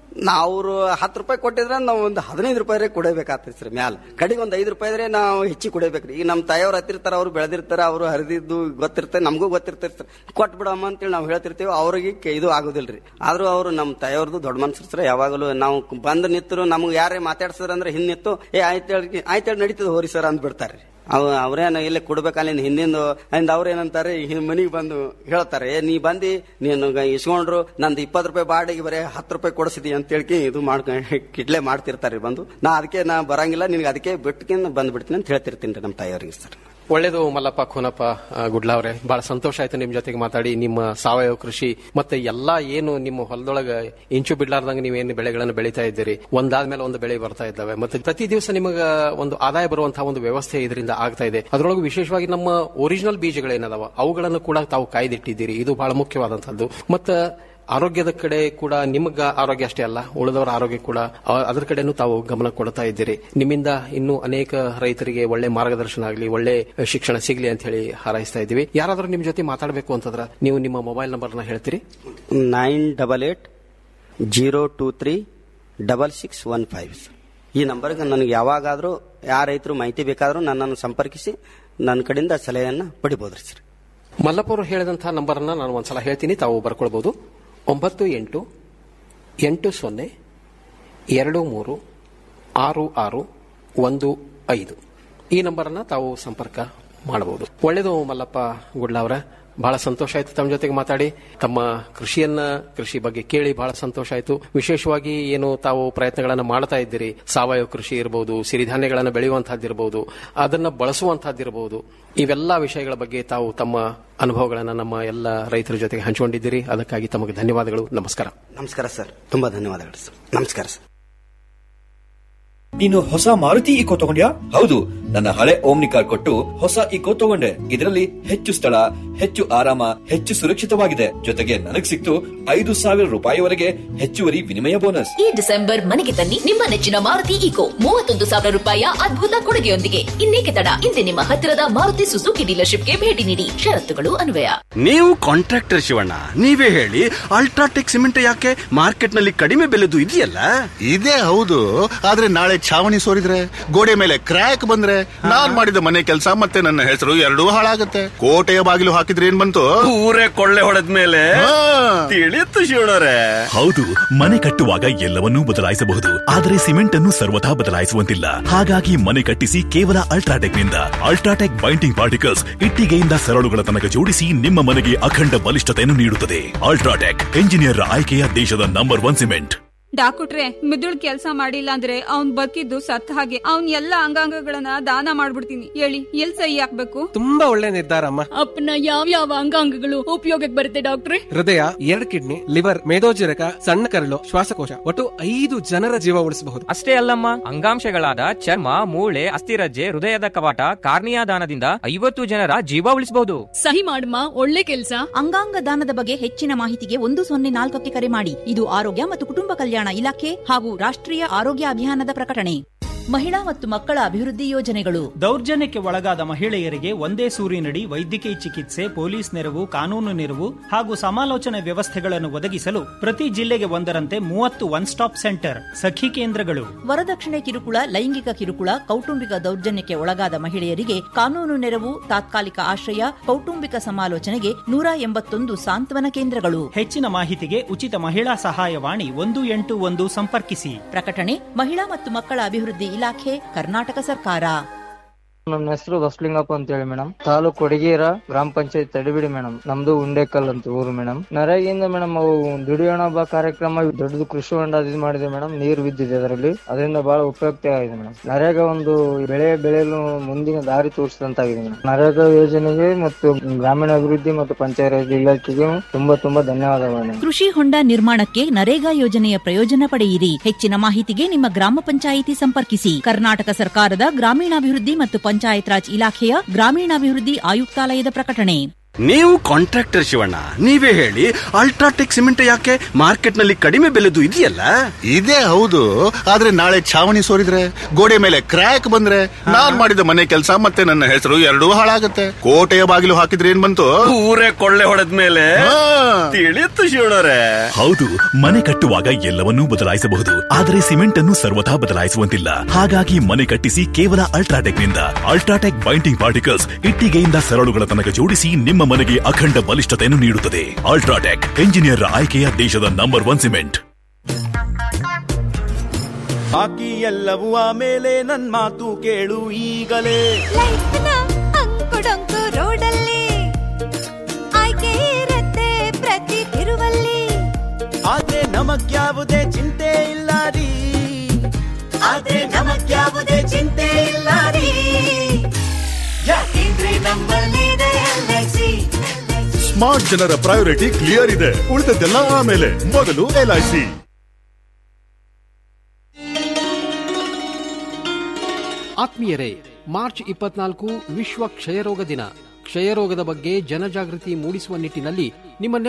ನಾವು ಅವರು ಹತ್ತು ರೂಪಾಯಿ ಕೊಟ್ಟಿದ್ರೆ ನಾವು ಒಂದು ಹದಿನೈದು ರೂಪಾಯಿ ಕೊಡಬೇಕಾಗ್ತದೆ ಸರ್ ಮ್ಯಾಲ ಕಡೆಗೆ ಒಂದು ಐದು ರೂಪಾಯಿ ನಾವು ಹೆಚ್ಚಿಗೆ ಕೊಡಬೇಕ್ರಿ ಈಗ ನಮ್ಮ ತಾಯಿಯವ್ರು ಹತ್ತಿರ್ತಾರ ಅವ್ರು ಬೆಳೆದಿರ್ತಾರ ಅವರು ಹರಿದಿದ್ದು ಗೊತ್ತಿರ್ತದೆ ನಮಗೂ ಗೊತ್ತಿರ್ತೈತೆ ಸರ್ ಕೊಟ್ಟು ಬಿಡಮ್ಮ ಅಂತೇಳಿ ನಾವು ಹೇಳ್ತಿರ್ತೀವಿ ಅವ್ರಿಗೆ ಕೆ- ಇದು ಆಗೋದಿಲ್ರಿ ಆದ್ರೂ ಅವರು ನಮ್ಮ ತಾಯಿಯವ್ರದ್ದು ದೊಡ್ಡ ಮನ್ಸರು ಸರ್ ಯಾವಾಗಲೂ ನಾವು ಬಂದು ನಿಂತರು ನಮ್ಗೆ ಯಾರೇ ಮಾತಾಡ್ಸಿದ್ರ ಅಂದ್ರೆ ಹಿಂದ್ ನಿಂತು ಏ ಆಯ್ತು ಹೇಳಿ ಆಯ್ತು ಹೇಳಿ ನಡೀತದೆ ಹೋರಿ ಸರ್ ಅಂದ್ಬಿಡ್ತಾರೆ ಅವ ಅವ್ರೇನು ಇಲ್ಲೇ ಕೊಡ್ಬೇಕಲ್ಲಿಂದ ಹಿಂದಿಂದ ಅಂದ್ ಅವ್ರೇನಂತಾರೆ ಮನಿಗೆ ಬಂದು ಹೇಳ್ತಾರೆ ಏ ನೀ ಬಂದು ನೀನು ಗ- ಇಸ್ಕೊಂಡ್ರು ನಂದು ಇಪ್ಪತ್ತು ರೂಪಾಯಿ ಬಾಡಿಗೆ ಬರೀ ಹತ್ತು ರೂಪಾಯಿ ಕೊಡಿಸಿದಿ ಅಂತ ಹೇಳಿ ಇದು ಮಾಡ್ಕೊಂಡು ಕಿಡ್ಲೆ ಮಾಡ್ತಿರ್ತಾರೆ ಬಂದು ನಾ ಅದಕ್ಕೆ ನಾ ಬರಂಗಿಲ್ಲ ನಿನ್ಗೆ ಅದಕ್ಕೆ ಬಿಟ್ಕಿಂದ ಬಂದ್ಬಿಡ್ತೀನಿ ಅಂತ ಹೇಳ್ತಿರ್ತೀನಿ ರೀ ನಮ್ಮ ತಾಯಿಯವ್ರಿಗೆ ಸರ್ ಒಳ್ಳೇದು ಮಲ್ಲಪ್ಪ ಖೋನಪ್ಪ ಆ, ಗುಡ್ಲ ಅವರೇ ಬಹಳ ಸಂತೋಷ ಆಯ್ತು ನಿಮ್ ಜೊತೆಗೆ ಮಾತಾಡಿ ನಿಮ್ಮ ಸಾವಯವ ಕೃಷಿ ಮತ್ತೆ ಎಲ್ಲಾ ಏನು ನಿಮ್ಮ ಹೊಲದೊಳಗ ಇಂಚು ಬಿಡ್ಲಾರ್ದಂಗ ನೀವೇನು ಬೆಳೆಗಳನ್ನು ಬೆಳೀತಾ ಇದ್ದೀರಿ ಒಂದಾದ್ಮೇಲೆ ಒಂದು ಬೆಳೆ ಬರ್ತಾ ಇದ್ದಾವೆ ಮತ್ತೆ ಪ್ರತಿ ದಿವಸ ನಿಮಗ ಒಂದು ಆದಾಯ ಬರುವಂತಹ ಒಂದು ವ್ಯವಸ್ಥೆ ಇದರಿಂದ ಆಗ್ತಾ ಇದೆ ಅದರೊಳಗೆ ವಿಶೇಷವಾಗಿ ನಮ್ಮ ಒರಿಜಿನಲ್ ಬೀಜಗಳೇನದಾವ ಅವುಗಳನ್ನು ಕೂಡ ತಾವು ಕಾಯ್ದಿಟ್ಟಿದ್ದೀರಿ ಇದು ಬಹಳ ಮುಖ್ಯವಾದಂತಹದ್ದು ಮತ್ತೆ ಆರೋಗ್ಯದ ಕಡೆ ಕೂಡ ನಿಮಗ ಆರೋಗ್ಯ ಅಷ್ಟೇ ಅಲ್ಲ ಉಳಿದವರ ಆರೋಗ್ಯ ಕೂಡ ಆ- ಅದರ ಕಡೆನೂ ತಾವು ಗಮನ ಕೊಡ್ತಾ ಇದ್ದೀರಿ ನಿಮ್ಮಿಂದ ಇನ್ನೂ ಅನೇಕ ರೈತರಿಗೆ ಒಳ್ಳೆ ಮಾರ್ಗದರ್ಶನ ಆಗಲಿ ಒಳ್ಳೆ ಶಿಕ್ಷಣ ಸಿಗಲಿ ಅಂತ ಹೇಳಿ ಹಾರೈಸ್ತಾ ಇದ್ದೀವಿ ಯಾರಾದರೂ ನಿಮ್ ಜೊತೆ ಮಾತಾಡಬೇಕು ಅಂತಂದ್ರ ನೀವು ನಿಮ್ಮ ಮೊಬೈಲ್ ನಂಬರ್ನ ಹೇಳ್ತೀರಿ nine double eight zero two three double six one five ಈ ನಂಬರ್ಗೆ ನನಗೆ ಯಾವಾಗಾದರೂ ಯಾವ ರೈತರು ಮಾಹಿತಿ ಬೇಕಾದರೂ ನನ್ನನ್ನು ಸಂಪರ್ಕಿಸಿ ನನ್ನ ಕಡೆಯಿಂದ ಸಲಹೆಯನ್ನು ಪಡಿಬೋದ್ರಿ ಸರ್ ಮಲ್ಲಪ್ಪ ಅವರು ಹೇಳಿದಂತಹ ನಂಬರ್ನ ನಾನು ಒಂದ್ಸಲ ಹೇಳ್ತೀನಿ ತಾವು ಬರ್ಕೊಳ್ಬಹುದು ಒಂಬತ್ತು ಎಂಟು ಎಂಟು ಸೊನ್ನೆ ಎರಡು ಮೂರು ಆರು ಆರು ಒಂದು ಐದು ಈ ನಂಬರನ್ನ ತಾವು ಸಂಪರ್ಕ ಮಾಡಬಹುದು ಒಳ್ಳೆಯದು ಮಲ್ಲಪ್ಪ ಗುಡ್ಲ ಅವರ ಬಹಳ ಸಂತೋಷ ಆಯ್ತು ತಮ್ಮ ಜೊತೆಗೆ ಮಾತಾಡಿ ತಮ್ಮ ಕೃಷಿಯನ್ನ ಕೃಷಿ ಬಗ್ಗೆ ಕೇಳಿ ಬಹಳ ಸಂತೋಷ ಆಯ್ತು ವಿಶೇಷವಾಗಿ ಏನು ತಾವು ಪ್ರಯತ್ನಗಳನ್ನ ಮಾಡ್ತಾ ಇದ್ದೀರಿ ಸಾವಯವ ಕೃಷಿ ಇರಬಹುದು ಸಿರಿಧಾನ್ಯಗಳನ್ನು ಬೆಳೆಯುವಂತಹದ್ದಿರಬಹುದು ಅದನ್ನ ಬಳಸುವಂತಹದ್ದಿರಬಹುದು ಇವೆಲ್ಲ ವಿಷಯಗಳ ಬಗ್ಗೆ ತಾವು ತಮ್ಮ ಅನುಭವಗಳನ್ನು ನಮ್ಮ ಎಲ್ಲ ರೈತರ ಜೊತೆಗೆ ಹಂಚಿಕೊಂಡಿದ್ದೀರಿ ಅದಕ್ಕಾಗಿ ತಮಗೆ ಧನ್ಯವಾದಗಳು ನಮಸ್ಕಾರ ನಮಸ್ಕಾರ ಸರ್ ತುಂಬಾ ಧನ್ಯವಾದಗಳು ಸರ್ ನಮಸ್ಕಾರ ಸರ್ ನೀನು ಹೊಸ ಮಾರುತಿ ಇಕೋ ತಗೊಂಡ್ಯಾ ಹೌದು ನನ್ನ ಹಳೆ ಓಮ್ನಿ ಕಾರ್ ಕೊಟ್ಟು ಹೊಸ ಇಕೋ ತಗೊಂಡೆ ಇದರಲ್ಲಿ ಹೆಚ್ಚು ಸ್ಥಳ ಹೆಚ್ಚು ಆರಾಮ ಹೆಚ್ಚು ಸುರಕ್ಷಿತವಾಗಿದೆ ಜೊತೆಗೆ ನನಗ್ ಸಿಕ್ತು ಐದು ಸಾವಿರ ರೂಪಾಯಿವರೆಗೆ ಹೆಚ್ಚುವರಿ ವಿನಿಮಯ ಬೋನಸ್ ಈ ಡಿಸೆಂಬರ್ ಮನೆಗೆ ತನ್ನಿ ನಿಮ್ಮ ನೆಚ್ಚಿನ ಮಾರುತಿ ಈಕೋ ಮೂವತ್ತೊಂದು ಸಾವಿರ ರೂಪಾಯಿಯ ಅದ್ಭುತ ಕೊಡುಗೆಯೊಂದಿಗೆ ಇನ್ನೇಕೆ ತಡ ಇಂದೇ ನಿಮ್ಮ ಹತ್ತಿರದ ಮಾರುತಿ ಸುಜುಕಿ ಡೀಲರ್ಶಿಪ್ಗೆ ಭೇಟಿ ನೀಡಿ ಷರತ್ತುಗಳು ಅನ್ವಯ ನೀವು ಕಾಂಟ್ರಾಕ್ಟರ್ ಶಿವಣ್ಣ ನೀವೇ ಹೇಳಿ ಅಲ್ಟ್ರಾಟೆಕ್ ಸಿಮೆಂಟ್ ಯಾಕೆ ಮಾರ್ಕೆಟ್ ನಲ್ಲಿ ಕಡಿಮೆ ಬೆಲೆದು ಇದೆಯಲ್ಲ ಇದೇ ಹೌದು ಆದ್ರೆ ನಾಳೆ ಛಾವಣಿ ಸೋರಿದ್ರೆ ಗೋಡೆ ಮೇಲೆ ಕ್ರ್ಯಾಕ್ ಬಂದ್ರೆ ನಾನ್ ಮಾಡಿದ ಮನೆ ಕೆಲಸ ಮತ್ತೆ ನನ್ನ ಹೆಸರು ಎರಡೂ ಹಾಳಾಗತ್ತೆ ಕೋಟೆಯ ಬಾಗಿಲು ಹಾಕಿದ್ರೆ ಏನ್ ಬಂತು ಊರೇ ಕೊಳ್ಳೆ ಹೊಡೆದ ಮೇಲೆ ತಿಳಿಯುತ್ತು ಶಿವಣ್ಣರೇ ಹೌದು ಮನೆ ಕಟ್ಟುವಾಗ ಎಲ್ಲವನ್ನೂ ಬದಲಾಯಿಸಬಹುದು ಆದರೆ ಸಿಮೆಂಟ್ ಅನ್ನು ಸರ್ವಥಾ ಬದಲಾಯಿಸುವಂತಿಲ್ಲ ಹಾಗಾಗಿ ಮನೆ ಕಟ್ಟಿಸಿ ಕೇವಲ ಅಲ್ಟ್ರಾಟೆಕ್ ನಿಂದ ಅಲ್ಟ್ರಾಟೆಕ್ ಬೈಂಡಿಂಗ್ ಪಾರ್ಟಿಕಲ್ಸ್ ಇಟ್ಟಿಗೆಯಿಂದ ಸರಳುಗಳ ತನಕ ಜೋಡಿಸಿ ನಿಮ್ಮ ಮನೆಗೆ ಅಖಂಡ ಬಲಿಷ್ಠತೆಯನ್ನು ನೀಡುತ್ತದೆ ಅಲ್ಟ್ರಾಟೆಕ್ ಎಂಜಿನಿಯರ್ ಆಯ್ಕೆಯ ದೇಶದ ನಂಬರ್ ಒನ್ ಸಿಮೆಂಟ್ ಡಾಕ್ಟ್ರೆ ಮಿದುಳ್ ಕೆಲಸ ಮಾಡಿಲ್ಲ ಅಂದ್ರೆ ಅವ್ನ್ ಬದುಕಿದ್ದು ಸತ್ತ ಹಾಗೆ ಅವ್ನ್ ಎಲ್ಲಾ ಅಂಗಾಂಗಗಳನ್ನ ದಾನ ಮಾಡ್ಬಿಡ್ತೀನಿ ಹೇಳಿ ಎಲ್ ಸಹಿ ಹಾಕ್ಬೇಕು ತುಂಬಾ ಒಳ್ಳೆ ನಿರ್ಧಾರ ಅಮ್ಮ ಅಪ್ಪನ ಯಾವ ಯಾವ ಅಂಗಾಂಗಗಳು ಉಪಯೋಗಕ್ಕೆ ಬರುತ್ತೆ ಡಾಕ್ಟ್ರೆ ಹೃದಯ ಎರಡ್ ಕಿಡ್ನಿ ಲಿವರ್ ಮೇದೋಜರಕ ಸಣ್ಣ ಕರಳು ಶ್ವಾಸಕೋಶ ಒಟ್ಟು ಐದು ಜನರ ಜೀವ ಉಳಿಸಬಹುದು ಅಷ್ಟೇ ಅಲ್ಲಮ್ಮ ಅಂಗಾಂಶಗಳಾದ ಚರ್ಮ ಮೂಳೆ ಅಸ್ಥಿರಜ್ಜೆ ಹೃದಯದ ಕವಾಟ ಕಾರ್ನಿಯಾ ದಾನದಿಂದ ಐವತ್ತು ಜನರ ಜೀವ ಉಳಿಸಬಹುದು ಸಹಿ ಮಾಡಮ್ಮ ಒಳ್ಳೆ ಕೆಲ್ಸ ಅಂಗಾಂಗ ದಾನದ ಬಗ್ಗೆ ಹೆಚ್ಚಿನ ಮಾಹಿತಿಗೆ ಒಂದು ಸೊನ್ನೆ ನಾಲ್ಕಕ್ಕೆ ಕರೆ ಮಾಡಿ ಇದು ಆರೋಗ್ಯ ಮತ್ತು ಕುಟುಂಬ ಕಲ್ಯಾಣ ಇಲಾಖೆ ಹಾಗೂ ರಾಷ್ಟ್ರೀಯ ಆರೋಗ್ಯ ಅಭಿಯಾನದ ಪ್ರಕಟಣೆ ಮಹಿಳಾ ಮತ್ತು ಮಕ್ಕಳ ಅಭಿವೃದ್ಧಿ ಯೋಜನೆಗಳು ದೌರ್ಜನ್ಯಕ್ಕೆ ಒಳಗಾದ ಮಹಿಳೆಯರಿಗೆ ಒಂದೇ ಸೂರಿನಡಿ ವೈದ್ಯಕೀಯ ಚಿಕಿತ್ಸೆ ಪೊಲೀಸ್ ನೆರವು ಕಾನೂನು ನೆರವು ಹಾಗೂ ಸಮಾಲೋಚನೆ ವ್ಯವಸ್ಥೆಗಳನ್ನು ಒದಗಿಸಲು ಪ್ರತಿ ಜಿಲ್ಲೆಗೆ ಒಂದರಂತೆ ಮೂವತ್ತು ಒನ್ ಸ್ಟಾಪ್ ಸೆಂಟರ್ ಸಖಿ ಕೇಂದ್ರಗಳು ವರದಕ್ಷಿಣೆ ಕಿರುಕುಳ ಲೈಂಗಿಕ ಕಿರುಕುಳ ಕೌಟುಂಬಿಕ ದೌರ್ಜನ್ಯಕ್ಕೆ ಒಳಗಾದ ಮಹಿಳೆಯರಿಗೆ ಕಾನೂನು ನೆರವು ತಾತ್ಕಾಲಿಕ ಆಶ್ರಯ ಕೌಟುಂಬಿಕ ಸಮಾಲೋಚನೆಗೆ ನೂರ ಎಂಬತ್ತೊಂದು ಸಾಂತ್ವನ ಕೇಂದ್ರಗಳು ಹೆಚ್ಚಿನ ಮಾಹಿತಿಗೆ ಉಚಿತ ಮಹಿಳಾ ಸಹಾಯವಾಣಿ ಒಂದು ಎಂಟು ಒಂದು ಸಂಪರ್ಕಿಸಿ ಪ್ರಕಟಣೆ ಮಹಿಳಾ ಮತ್ತು ಮಕ್ಕಳ ಅಭಿವೃದ್ಧಿ ಇಲಾಖೆ ಕರ್ನಾಟಕ ಸರ್ಕಾರ ನನ್ನ ಹೆಸರು ಬಸಲಿಂಗಪ್ಪ ಅಂತ ಹೇಳಿ ಮೇಡಮ್ ತಾಲೂಕು ಕೊಡಗೇರ ಗ್ರಾಮ ಪಂಚಾಯತ್ ತಡಿಬಿಡಿ ಮೇಡಮ್ ನಮ್ದು ಉಂಡೇಕಲ್ ಅಂತ ಊರು ಮೇಡಮ್ ನರೇಗಿಂದ ಮೇಡಮ್ ಅವು ದುಡಿಯೋಣ ಬಾ ಕಾರ್ಯಕ್ರಮ ದೊಡ್ಡದು ಕೃಷಿ ಹೊಂಡ ಇದು ಮಾಡಿದೆ ಮೇಡಮ್ ನೀರು ಬಿದ್ದಿದೆ ಅದರಲ್ಲಿ ಅದರಿಂದ ಬಹಳ ಉಪಯುಕ್ತ ಆಗಿದೆ ಮೇಡಮ್ ನರೇಗಾ ಒಂದು ಬೆಳೆ ಬೆಳೆಯಲು ಮುಂದಿನ ದಾರಿ ತೋರಿಸಿದಂತಾಗಿದೆ ಮೇಡಮ್ ನರೇಗಾ ಯೋಜನೆಗೆ ಮತ್ತು ಗ್ರಾಮೀಣ ಅಭಿವೃದ್ಧಿ ಮತ್ತು ಪಂಚಾಯತ್ ಇಲಾಖೆಗೆ ತುಂಬಾ ತುಂಬಾ ಧನ್ಯವಾದ ಮೇಡಮ್ ಕೃಷಿ ಹೊಂಡ ನಿರ್ಮಾಣಕ್ಕೆ ನರೇಗಾ ಯೋಜನೆಯ ಪ್ರಯೋಜನ ಪಡೆಯಿರಿ ಹೆಚ್ಚಿನ ಮಾಹಿತಿಗೆ ನಿಮ್ಮ ಗ್ರಾಮ ಪಂಚಾಯಿತಿ ಸಂಪರ್ಕಿಸಿ ಕರ್ನಾಟಕ ಸರ್ಕಾರದ ಗ್ರಾಮೀಣಾಭಿವೃದ್ಧಿ ಮತ್ತು ಪಂಚಾಯತ್ ರಾಜ್ ಇಲಾಖೆಯ ಗ್ರಾಮೀಣಾಭಿವೃದ್ಧಿ ಆಯುಕ್ತಾಲಯದ ಪ್ರಕಟಣೆ ನೀವು ಕಾಂಟ್ರಾಕ್ಟರ್ ಶಿವಣ್ಣ ನೀವೇ ಹೇಳಿ ಅಲ್ಟ್ರಾಟೆಕ್ ಸಿಮೆಂಟ್ ಯಾಕೆ ಮಾರ್ಕೆಟ್ ನಲ್ಲಿ ಕಡಿಮೆ ಬೆಲೆದು ಇದೆಯಲ್ಲ ಇದೇ ಹೌದು ಆದ್ರೆ ನಾಳೆ ಛಾವಣಿ ಸೋರಿದ್ರೆ ಗೋಡೆ ಮೇಲೆ ಕ್ರ್ಯಾಕ್ ಬಂದ್ರೆ ನಾನ್ ಮಾಡಿದ ಮನೆ ಕೆಲಸ ಮತ್ತೆ ನನ್ನ ಹೆಸರು ಎರಡೂ ಹಾಳಾಗತ್ತೆ ಕೋಟೆಯ ಬಾಗಿಲು ಹಾಕಿದ್ರೆ ಏನ್ ಬಂತು ಊರೇ ಕೊಳ್ಳೆ ಹೊಡೆದ ಮೇಲೆ ತಿಳಿಯುತ್ತು ಶಿವಣ್ಣರೇ ಹೌದು ಮನೆ ಕಟ್ಟುವಾಗ ಎಲ್ಲವನ್ನೂ ಬದಲಾಯಿಸಬಹುದು ಆದರೆ ಸಿಮೆಂಟ್ ಅನ್ನು ಸರ್ವಥಾ ಬದಲಾಯಿಸುವಂತಿಲ್ಲ ಹಾಗಾಗಿ ಮನೆ ಕಟ್ಟಿಸಿ ಕೇವಲ ಅಲ್ಟ್ರಾಟೆಕ್ ನಿಂದ ಅಲ್ಟ್ರಾಟೆಕ್ ಬೈಂಡಿಂಗ್ ಪಾರ್ಟಿಕಲ್ಸ್ ಇಟ್ಟಿಗೆಯಿಂದ ಸರಳುಗಳ ತನಕ ಜೋಡಿಸಿ ನಿಮ್ಮ ಮನೆಗೆ ಅಖಂಡ ಬಲಿಷ್ಠತೆಯನ್ನು ನೀಡುತ್ತದೆ ಅಲ್ಟ್ರಾಟೆಕ್ ಎಂಜಿನಿಯರ್ ಆಯ್ಕೆಯ ದೇಶದ ನಂಬರ್ ಒನ್ ಸಿಮೆಂಟ್ ಬಾಕಿ ಎಲ್ಲವೂ ಆಮೇಲೆ ನನ್ ಮಾತು ಕೇಳು ಈಗಲೇ ಅಂಕುಡೊಂಕು ರೋಡಲ್ಲಿ ಆಯ್ಕೆ ಇರತ್ತೆ ಪ್ರತಿ ತಿರುವಲ್ಲಿ ಆದ್ರೆ ನಮಗ್ಯಾವುದೇ ಚಿಂತೆ ಇಲ್ಲ ರೀ ಆದ್ರೆ ನಮಗ್ಯಾವುದೇ ಚಿಂತೆ ಇಲ್ಲ ರೀ ಯಾಕೆಂದ್ರೆ ನಮ್ಮಲ್ಲಿದೆ ಎಲ್ಐಸಿ ಸ್ಮಾರ್ಟ್ ಜನರ ಪ್ರಯಾರಿಟಿ ಕ್ಲಿಯರ್ ಇದೆ ಉಳಿದದ್ದೆಲ್ಲ ಆಮೇಲೆ ಮೊದಲು ಎಲ್ಐಸಿ ಆತ್ಮೀಯರೇ ಮಾರ್ಚ್ ಇಪ್ಪತ್ನಾಲ್ಕು ವಿಶ್ವ ಕ್ಷಯರೋಗ ದಿನ ಕ್ಷಯರೋಗದ ಬಗ್ಗೆ ಜನಜಾಗೃತಿ ಮೂಡಿಸುವ ನಿಟ್ಟಿನಲ್ಲಿ ನಿಮ್ಮ